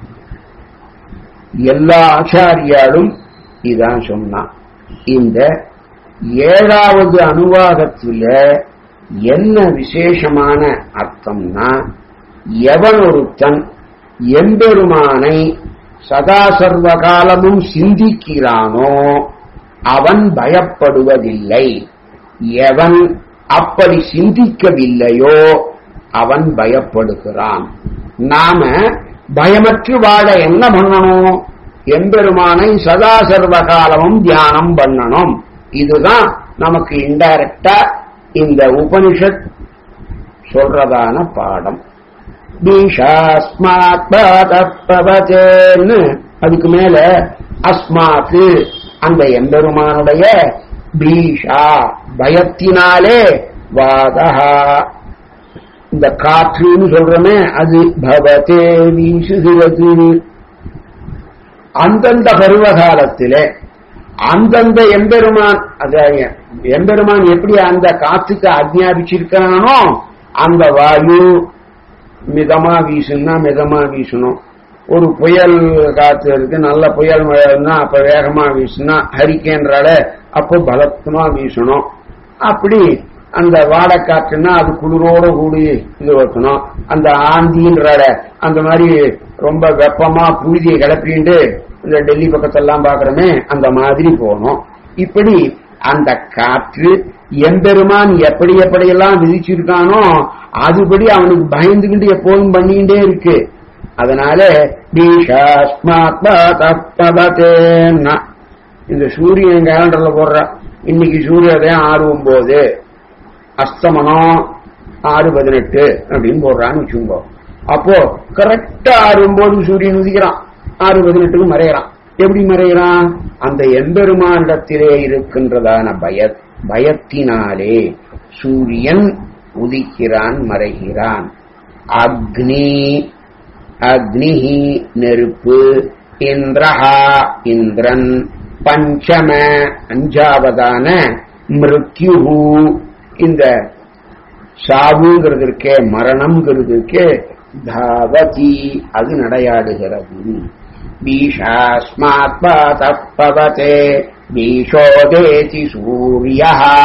எல்லா ஆச்சாரியாலும் இதான் சொன்னான் இந்த ஏழாவது அனுவாதத்துல என்ன விசேஷமான அர்த்தம்னா எவன் ஒருத்தன் எம்பெருமானை சதா சர்வ காலமும் சிந்திக்கிறானோ அவன் பயப்படுவதில்லை எவன் அப்படி சிந்திக்கவில்லையோ அவன் பயப்படுகிறான் நாம பயமற்று வாழ என்ன பண்ணணும் எம்பெருமானை சதா சர்வ காலமும் தியானம் பண்ணணும் இதுதான் நமக்கு இன்டைரக்டா இந்த உபனிஷத் சொல்றதான பாடம் பீஷாஸ்மாத்பவச்சேன்னு அதுக்கு மேல அஸ்மாத்து அந்த எம்பெருமானுடைய பீஷா பயத்தினாலே வாதஹா இந்த காற்றுன்னு சொல்றோமே அது பவதே வீசுகிறது அந்தந்த பருவகாலத்திலே அந்தந்த எம்பெருமான் அதாவது எம்பெருமான் எப்படி அந்த காத்துக்கு ஆக்ஞாபிச்சிருக்கானோ அந்த வாயு மிதமா வீசுனா மிதமா வீசணும் ஒரு புயல் காத்து இருக்கு நல்ல புயல் மழைன்னா அப்ப வேகமா வீசுனா ஹரிக்கேன்றால அப்போ பலத்தமா வீசணும் அப்படி அந்த வாடைக்காற்றுன்னா அது குளிரோட கூடி இது வைக்கணும் அந்த ஆந்தின்றால அந்த மாதிரி ரொம்ப வெப்பமா புழுதியை கிளப்பிண்டு இந்த டெல்லி பக்கத்தெல்லாம் பாக்குறோமே அந்த மாதிரி போகணும் இப்படி அந்த காற்று எம்பெருமான் எப்படி எப்படியெல்லாம் விதிச்சிருக்கானோ அதுபடி அவனுக்கு பயந்துகிட்டு எப்போதும் பண்ணிக்கிட்டே இருக்கு அதனால தப்பதேன்னா இந்த சூரியன் கேலண்டர்ல போடுற இன்னைக்கு சூரியோதயம் ஆறு ஒன்பது அஸ்தமனம் ஆறு பதினெட்டு அப்படின்னு போடுறான்னு வச்சுக்கோ அப்போ கரெக்டா ஆறு ஒன்பது சூரியன் உதிக்கிறான் ஆறு பதினெட்டுக்கு மறையறான் எப்படி மறைகிறான் அந்த எம்பெருமானிடத்திலே இருக்கின்றதான பய பயத்தினாலே சூரியன் உதிக்கிறான் மறைகிறான் அக்னி அக்னி நெருப்பு இந்திரஹா இந்திரன் பஞ்சம அஞ்சாவதான மிருத்யுஹு இந்த சாவுங்கிறது இருக்கே மரணம்ங்கிறது இருக்கே தாவதி அது நடையாடுகிறது பீஷாஸ்மாத்பவதே பீஷோதேதி சூரிய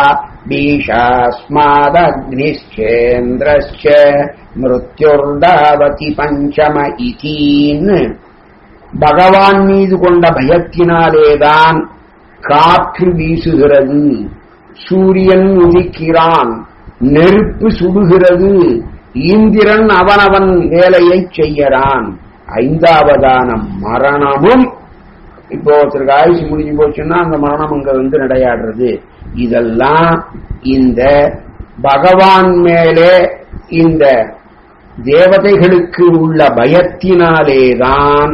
பீஷாஸ்மாதக்னிச்சேந்திரச்ச மிருத்யுர்தாவதி பஞ்சம இதீன்னு பகவான் மீது கொண்ட பயத்தினாலேதான் காற்று வீசுகிறது சூரியன் உதிக்கிறான் நெருப்பு சுடுகிறது இந்திரன் அவனவன் வேலையை செய்யறான் ஐந்தாவதான மரணமும் இப்போ ஒருத்தருக்கு ஆயுசு முடிஞ்சு போச்சுன்னா அந்த மரணம் அங்க வந்து நடையாடுறது இதெல்லாம் இந்த பகவான் மேலே இந்த தேவதைகளுக்கு உள்ள பயத்தினாலேதான்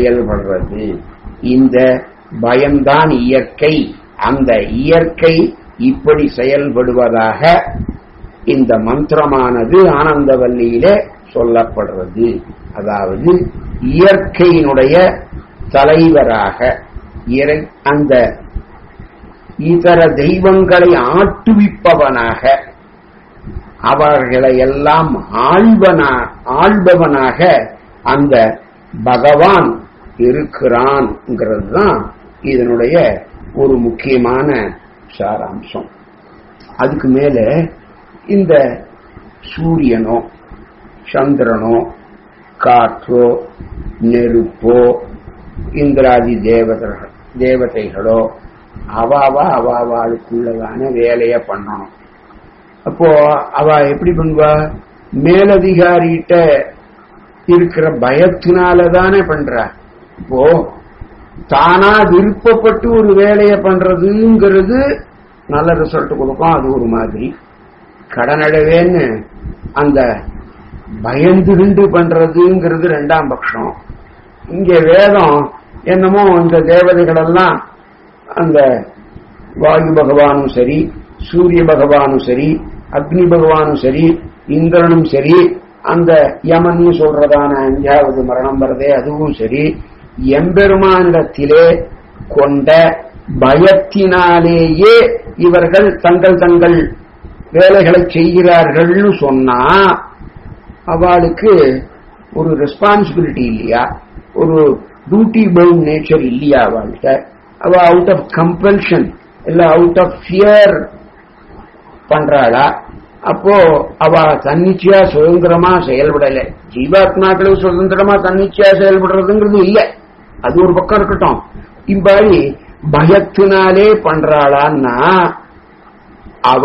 செயல்படுறது இந்த பயம்தான் இயற்கை அந்த இயற்கை இப்படி செயல்படுவதாக இந்த மந்திரமானது ஆனந்தவல்லியிலே சொல்லப்படுறது அதாவது இயற்கையினுடைய தலைவராக இறை அந்த இதர தெய்வங்களை ஆட்டுவிப்பவனாக அவர்களை எல்லாம் ஆள்வனா ஆள்பவனாக அந்த பகவான் இருக்கிறான்ங்கிறது தான் இதனுடைய ஒரு முக்கியமான சாராம்சம் அதுக்கு மேல இந்த சூரியனோ சந்திரனோ காற்றோ நெருப்போ இந்திராதி தேவதர்கள் தேவதைகளோ அவாவா அவாவாளுக்குள்ளதான வேலைய பண்ணணும் அப்போ அவ எப்படி பண்ணுவா மேலதிகாரிகிட்ட இருக்கிற பயத்தினால தானே பண்றா இப்போ தானா விருப்பப்பட்டு ஒரு வேலையை பண்றதுங்கிறது நல்ல ரிசல்ட் கொடுக்கும் அது ஒரு மாதிரி கடனடவேன்னு அந்த பயந்துகிண்டு பண்றதுங்கிறது ரெண்டாம் பட்சம் இங்க வேதம் என்னமோ இந்த தேவதைகளெல்லாம் அந்த வாயு பகவானும் சரி சூரிய பகவானும் சரி அக்னி பகவானும் சரி இந்திரனும் சரி அந்த யமன் சொல்றதான அஞ்சாவது மரணம் வரதே அதுவும் சரி எம்பெருமானிடத்திலே கொண்ட பயத்தினாலேயே இவர்கள் தங்கள் தங்கள் வேலைகளை செய்கிறார்கள்னு சொன்னா அவளுக்கு ஒரு ரெஸ்பான்சிபிலிட்டி இல்லையா ஒரு டியூட்டி பவுண்ட் நேச்சர் இல்லையா அவள்கிட்ட அவ அவுட் ஆஃப் கம்பல்ஷன் இல்ல அவுட் ஆஃப் ஃபியர் பண்றாளா அப்போ அவ தன்னிச்சையா சுதந்திரமா செயல்படல ஜீவாத்மாக்களுக்கு சுதந்திரமா தன்னிச்சையா செயல்படுறதுங்கிறது இல்ல அது ஒரு பக்கம் இருக்கட்டும் இம்பாடி பயத்தினாலே பண்றாளான்னா அவ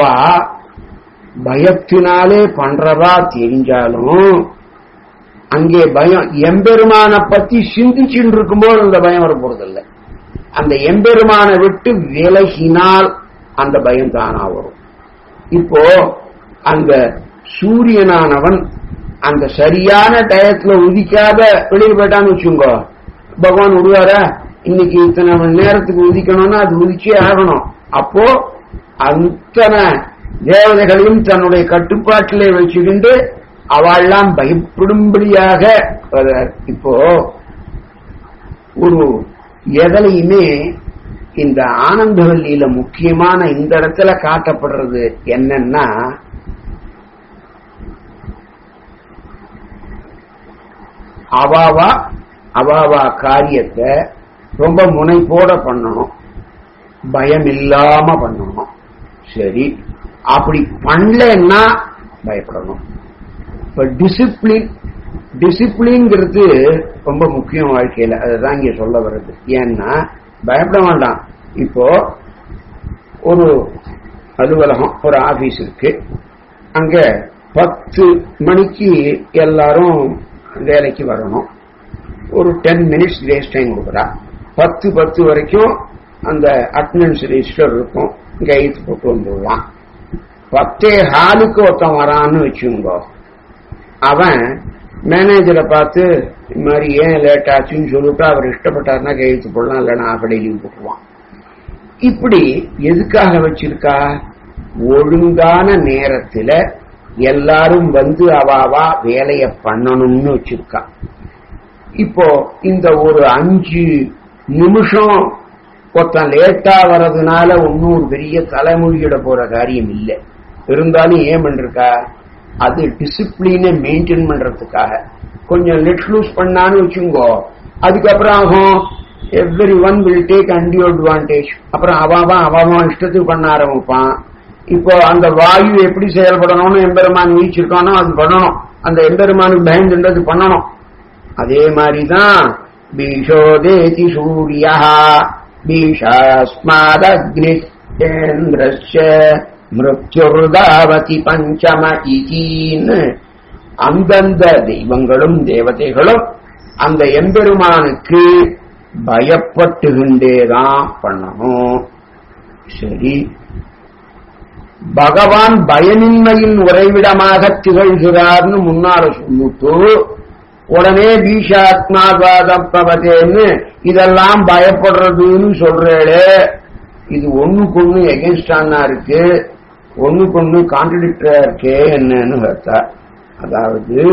பயத்தினாலே பண்றதா தெரிஞ்சாலும் அங்கே பயம் எம்பெருமான பத்தி சிந்திச்சுட்டு இருக்கும்போது அந்த பயம் வர போறதில்ல அந்த எம்பெருமானை விட்டு விலகினால் அந்த பயம் தானா வரும் இப்போ அந்த சூரியனானவன் அந்த சரியான டயத்துல உதிக்காத வெளியே போயிட்டான்னு வச்சுங்கோ பகவான் விடுவாரா இன்னைக்கு இத்தனை மணி நேரத்துக்கு உதிக்கணும்னா அது உதிச்சே ஆகணும் அப்போ அத்தனை தேவதைகளையும் தன்னுடைய கட்டுப்பாட்டிலே வச்சுக்கிண்டு அவெல்லாம் பயப்படும்படியாக இப்போ ஒரு எதலையுமே இந்த ஆனந்தவல்லியில முக்கியமான இந்த இடத்துல காட்டப்படுறது என்னன்னா அவாவா அவாவா காரியத்தை ரொம்ப முனைப்போட பண்ணணும் பயம் இல்லாம பண்ணணும் சரி அப்படி பண்ணலன்னா பயப்படணும் இப்ப டிசிப்ளின் டிசிப்ளின்ங்கிறது ரொம்ப முக்கியம் வாழ்க்கையில அதுதான் இங்க சொல்ல வருது ஏன்னா பயப்பட வேண்டாம் இப்போ ஒரு அலுவலகம் ஒரு ஆபீஸ் இருக்கு அங்க பத்து மணிக்கு எல்லாரும் வேலைக்கு வரணும் ஒரு டென் மினிட்ஸ் கிரேஸ் டைம் கொடுக்குறா பத்து பத்து வரைக்கும் அந்த அட்டண்டன்ஸ் ரெஜிஸ்டர் இருக்கும் கைத்து போட்டு வந்துடலாம் பத்தே ஹாலுக்கு ஒருத்தன் வரான்னு வச்சுங்கோ அவன் மேனேஜரை பார்த்து இது மாதிரி ஏன் லேட் ஆச்சுன்னு சொல்லிட்டு அவர் இஷ்டப்பட்டாருன்னா கையெழுத்து போடலாம் இல்லைன்னா ஆஃபடே லீவ் போட்டுருவான் இப்படி எதுக்காக வச்சிருக்கா ஒழுங்கான நேரத்துல எல்லாரும் வந்து அவாவா வேலைய பண்ணணும்னு வச்சிருக்கா இப்போ இந்த ஒரு அஞ்சு நிமிஷம் ஒருத்தன் லேட்டா வர்றதுனால ஒன்னும் ஒரு பெரிய தலைமொழியிட போற காரியம் இல்லை இருந்தாலும் ஏன் பண்றா அது டிசிப்ளினை மெயின்டைன் பண்றதுக்காக கொஞ்சம் லெட் லூஸ் பண்ணான்னு வச்சுங்கோ அதுக்கப்புறம் ஆகும் every one will take undue advantage அப்புறம் அவாவா அவாவா இஷ்டத்துக்கு பண்ண ஆரம்பிப்பான் இப்போ அந்த வாயு எப்படி செயல்படணும்னு எம்பெருமான் வீச்சிருக்கானோ அது பண்ணணும் அந்த எம்பெருமானுக்கு பயந்துன்றது பண்ணணும் அதே மாதிரிதான் பீஷோதேதி சூரியா பீஷாஸ்மாதக்னிச்சேந்திரஸ்ய மிருத்யுர்தாவதி பஞ்சம இதின்னு அந்தந்த தெய்வங்களும் தேவதைகளும் அந்த எம்பெருமானுக்கு பயப்பட்டுகின்றேதான் பண்ணணும் சரி பகவான் பயமின்மையின் உறைவிடமாக திகழ்கிறார்னு முன்னால சொல்லிட்டு உடனே பீஷாத்மாவாதம் பவதேன்னு இதெல்லாம் பயப்படுறதுன்னு சொல்றேளே இது ஒண்ணுக்கு ஒண்ணு எகென்ஸ்டானா இருக்கு ஒண்ணுக்கு ஒண்ணு கான்ட்ரடிக்டரா இருக்கே என்னன்னு கேட்டா அதாவது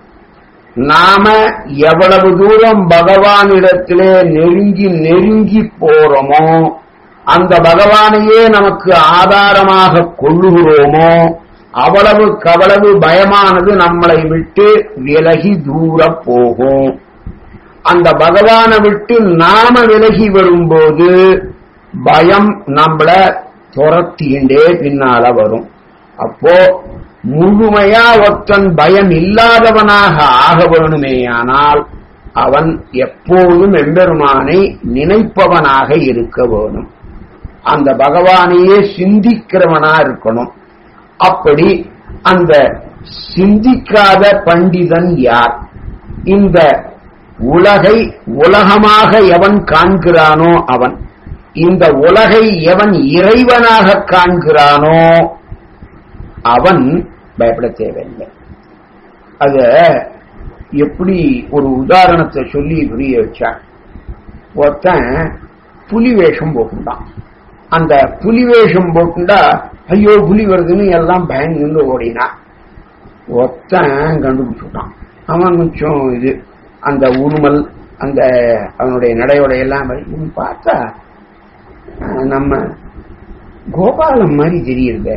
நாம எவ்வளவு தூரம் பகவானிடத்திலே நெருங்கி நெருங்கி போறோமோ அந்த பகவானையே நமக்கு ஆதாரமாக கொள்ளுகிறோமோ அவ்வளவுக்கு அவ்வளவு பயமானது நம்மளை விட்டு விலகி தூர போகும் அந்த பகவானை விட்டு நாம விலகி வரும்போது பயம் நம்மள துரத்திண்டே பின்னால வரும் அப்போ முழுமையா ஒருத்தன் பயம் இல்லாதவனாக ஆக வேணுமேயானால் அவன் எப்போதும் எம்பெருமானை நினைப்பவனாக இருக்க வேணும் அந்த பகவானையே சிந்திக்கிறவனா இருக்கணும் அப்படி அந்த சிந்திக்காத பண்டிதன் யார் இந்த உலகை உலகமாக எவன் காண்கிறானோ அவன் இந்த உலகை எவன் இறைவனாக காண்கிறானோ அவன் பயப்பட தேவையில்லை அத எப்படி ஒரு உதாரணத்தை சொல்லி புரிய வச்சான் ஒருத்தன் புலி வேஷம் போட்டுண்டான் அந்த புலி வேஷம் போட்டுண்டா ஐயோ புலி வருதுன்னு எல்லாம் பயந்து ஓடினா ஒருத்தன் கண்டுபிடிச்சுட்டான் அவன் கொஞ்சம் இது அந்த உருமல் அந்த அவனுடைய நடையோட எல்லாம் இவன் பார்த்தா அஹ், நம்ம கோபாலம் மாதிரி தெரியுது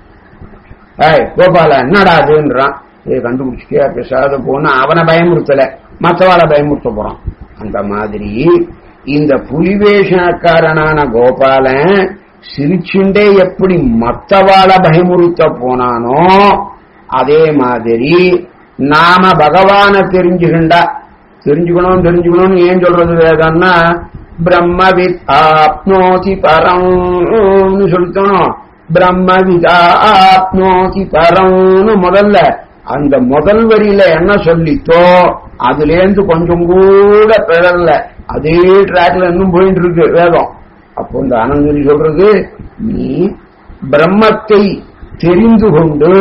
ஏய் கோபால என்னடா அதுன்றான் இதை கண்டுபிடிச்சிட்டியா பேசாத போனா அவனை பயமுறுத்தல மற்றவாளை பயமுறுத்த போறான் அந்த மாதிரி இந்த புலிவேஷக்காரனான கோபாலன் சிரிச்சுண்டே எப்படி மத்தவாளை பயமுறுத்த போனானோ அதே மாதிரி நாம பகவான தெரிஞ்சுகிண்டா தெரிஞ்சுக்கணும் தெரிஞ்சுக்கணும்னு ஏன் சொல்றது வேதம்னா பிரம்மவித் ஆப்னோதி பரம்னு சொல்லித்தோணும் பிரம்மவிதா ஆப்னோதி பரம்னு முதல்ல அந்த முதல் வரியில என்ன சொல்லித்தோ அதுலேருந்து கொஞ்சம் கூட பிறல்ல அதே டிராக்ல இன்னும் போயிட்டு இருக்கு வேதம் அப்போ இந்த ஆனந்தரி சொல்றது நீ பிரம்மத்தை தெரிந்து கொண்டு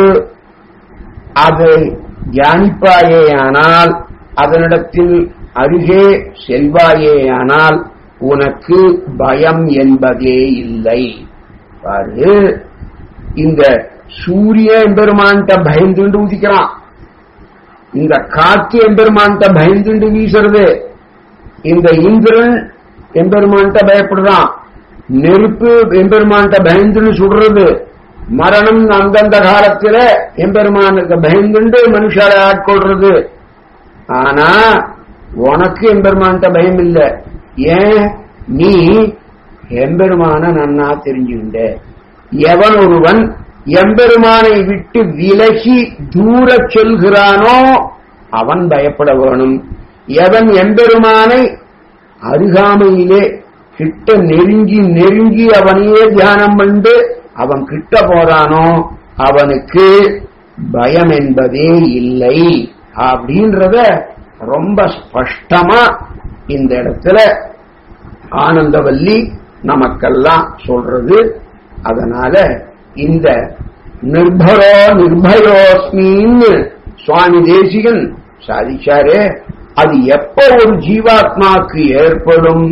அதை தியானிப்பாயேயானால் அதனிடத்தில் அருகே செல்வாயேயானால் உனக்கு பயம் என்பதே இல்லை பாரு இந்த சூரிய எம்பெருமான்ட்ட பயந்துண்டு உதிக்கிறான் இந்த காத்து எம்பெருமான்ட்ட பயந்துண்டு வீசுறது இந்த இந்திரன் எம்பெருமான்ட்ட பயப்படுறான் நெருப்பு எம்பெருமான்ட்ட பயந்துன்னு சுடுறது மரணம் அந்தந்த காலத்துல எம்பெருமானுக்கு பயந்துண்டு மனுஷால ஆட்கொள்றது ஆனா உனக்கு எம்பெருமான்ட்ட பயம் இல்ல ஏன் நீ எம்பெருமான நன்னா தெரிஞ்சுக்கிட்ட எவன் ஒருவன் எம்பெருமானை விட்டு விலகி தூரச் செல்கிறானோ அவன் பயப்பட வேணும் எவன் எம்பெருமானை அருகாமையிலே கிட்ட நெருங்கி நெருங்கி அவனையே தியானம் பண்ணி அவன் கிட்ட போறானோ அவனுக்கு பயம் என்பதே இல்லை அப்படின்றத ரொம்ப ஸ்பஷ்டமா இந்த இடத்துல ஆனந்தவல்லி நமக்கெல்லாம் சொல்றது அதனால இந்த நிர்பரோ நிர்பயோஸ்மின்னு சுவாமி தேசிகன் சாதிச்சாரே அது எப்ப ஒரு ஜீவாத்மாக்கு ஏற்படும்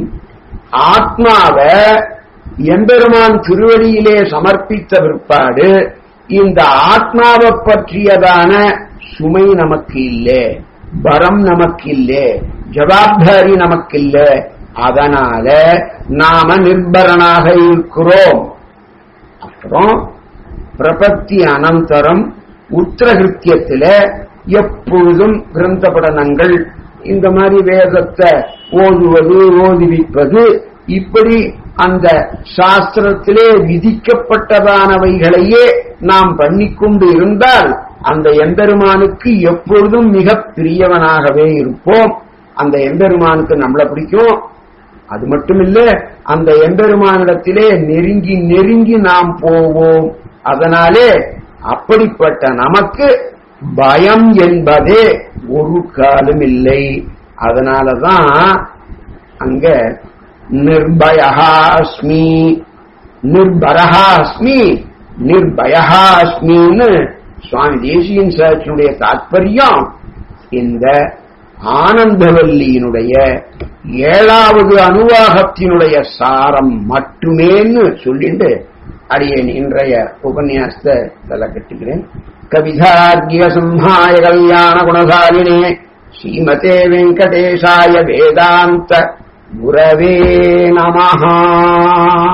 ஆத்மாவை எம்பெருமான் திருவடியிலே சமர்ப்பித்த பிற்பாடு இந்த ஆத்மாவை பற்றியதான சுமை நமக்கு இல்லை பரம் நமக்கு இல்லை ஜவாப்தாரி நமக்கு இல்லை அதனால நாம நிர்பரனாக இருக்கிறோம் அப்புறம் பிரபத்தி அனந்தரம் உத்தரகிருத்தியத்தில எப்பொழுதும் கிரந்த படனங்கள் இந்த மாதிரி வேதத்தை ஓதுவது ஓதுவிப்பது இப்படி அந்த சாஸ்திரத்திலே விதிக்கப்பட்டதானவைகளையே நாம் பண்ணிக்கொண்டு இருந்தால் அந்த எம்பெருமானுக்கு எப்பொழுதும் மிக பிரியவனாகவே இருப்போம் அந்த எம்பெருமானுக்கு நம்மளை பிடிக்கும் அது மட்டும் இல்ல அந்த எம்பெருமானிடத்திலே நெருங்கி நெருங்கி நாம் போவோம் அதனாலே அப்படிப்பட்ட நமக்கு பயம் என்பதே ஒரு காலம் இல்லை அதனாலதான் அங்க நிர்பயஹாஸ்மி நிர்பரஹாஸ்மி நிர்பயஹாஸ்மின்னு சுவாமி தேசியன் சாட்சியுடைய தாற்பயம் இந்த ஆனந்தவல்லியினுடைய ஏழாவது அனுவாகத்தினுடைய சாரம் மட்டுமேன்னு சொல்லிட்டு அடியேன் இன்றைய உபன்யாசத்தை தலை கட்டுகிறேன் கவிதார்கிய சிம்ஹாய கல்யாண குணசாலினே ஸ்ரீமதே வெங்கடேசாய வேதாந்த குரவே நமஹா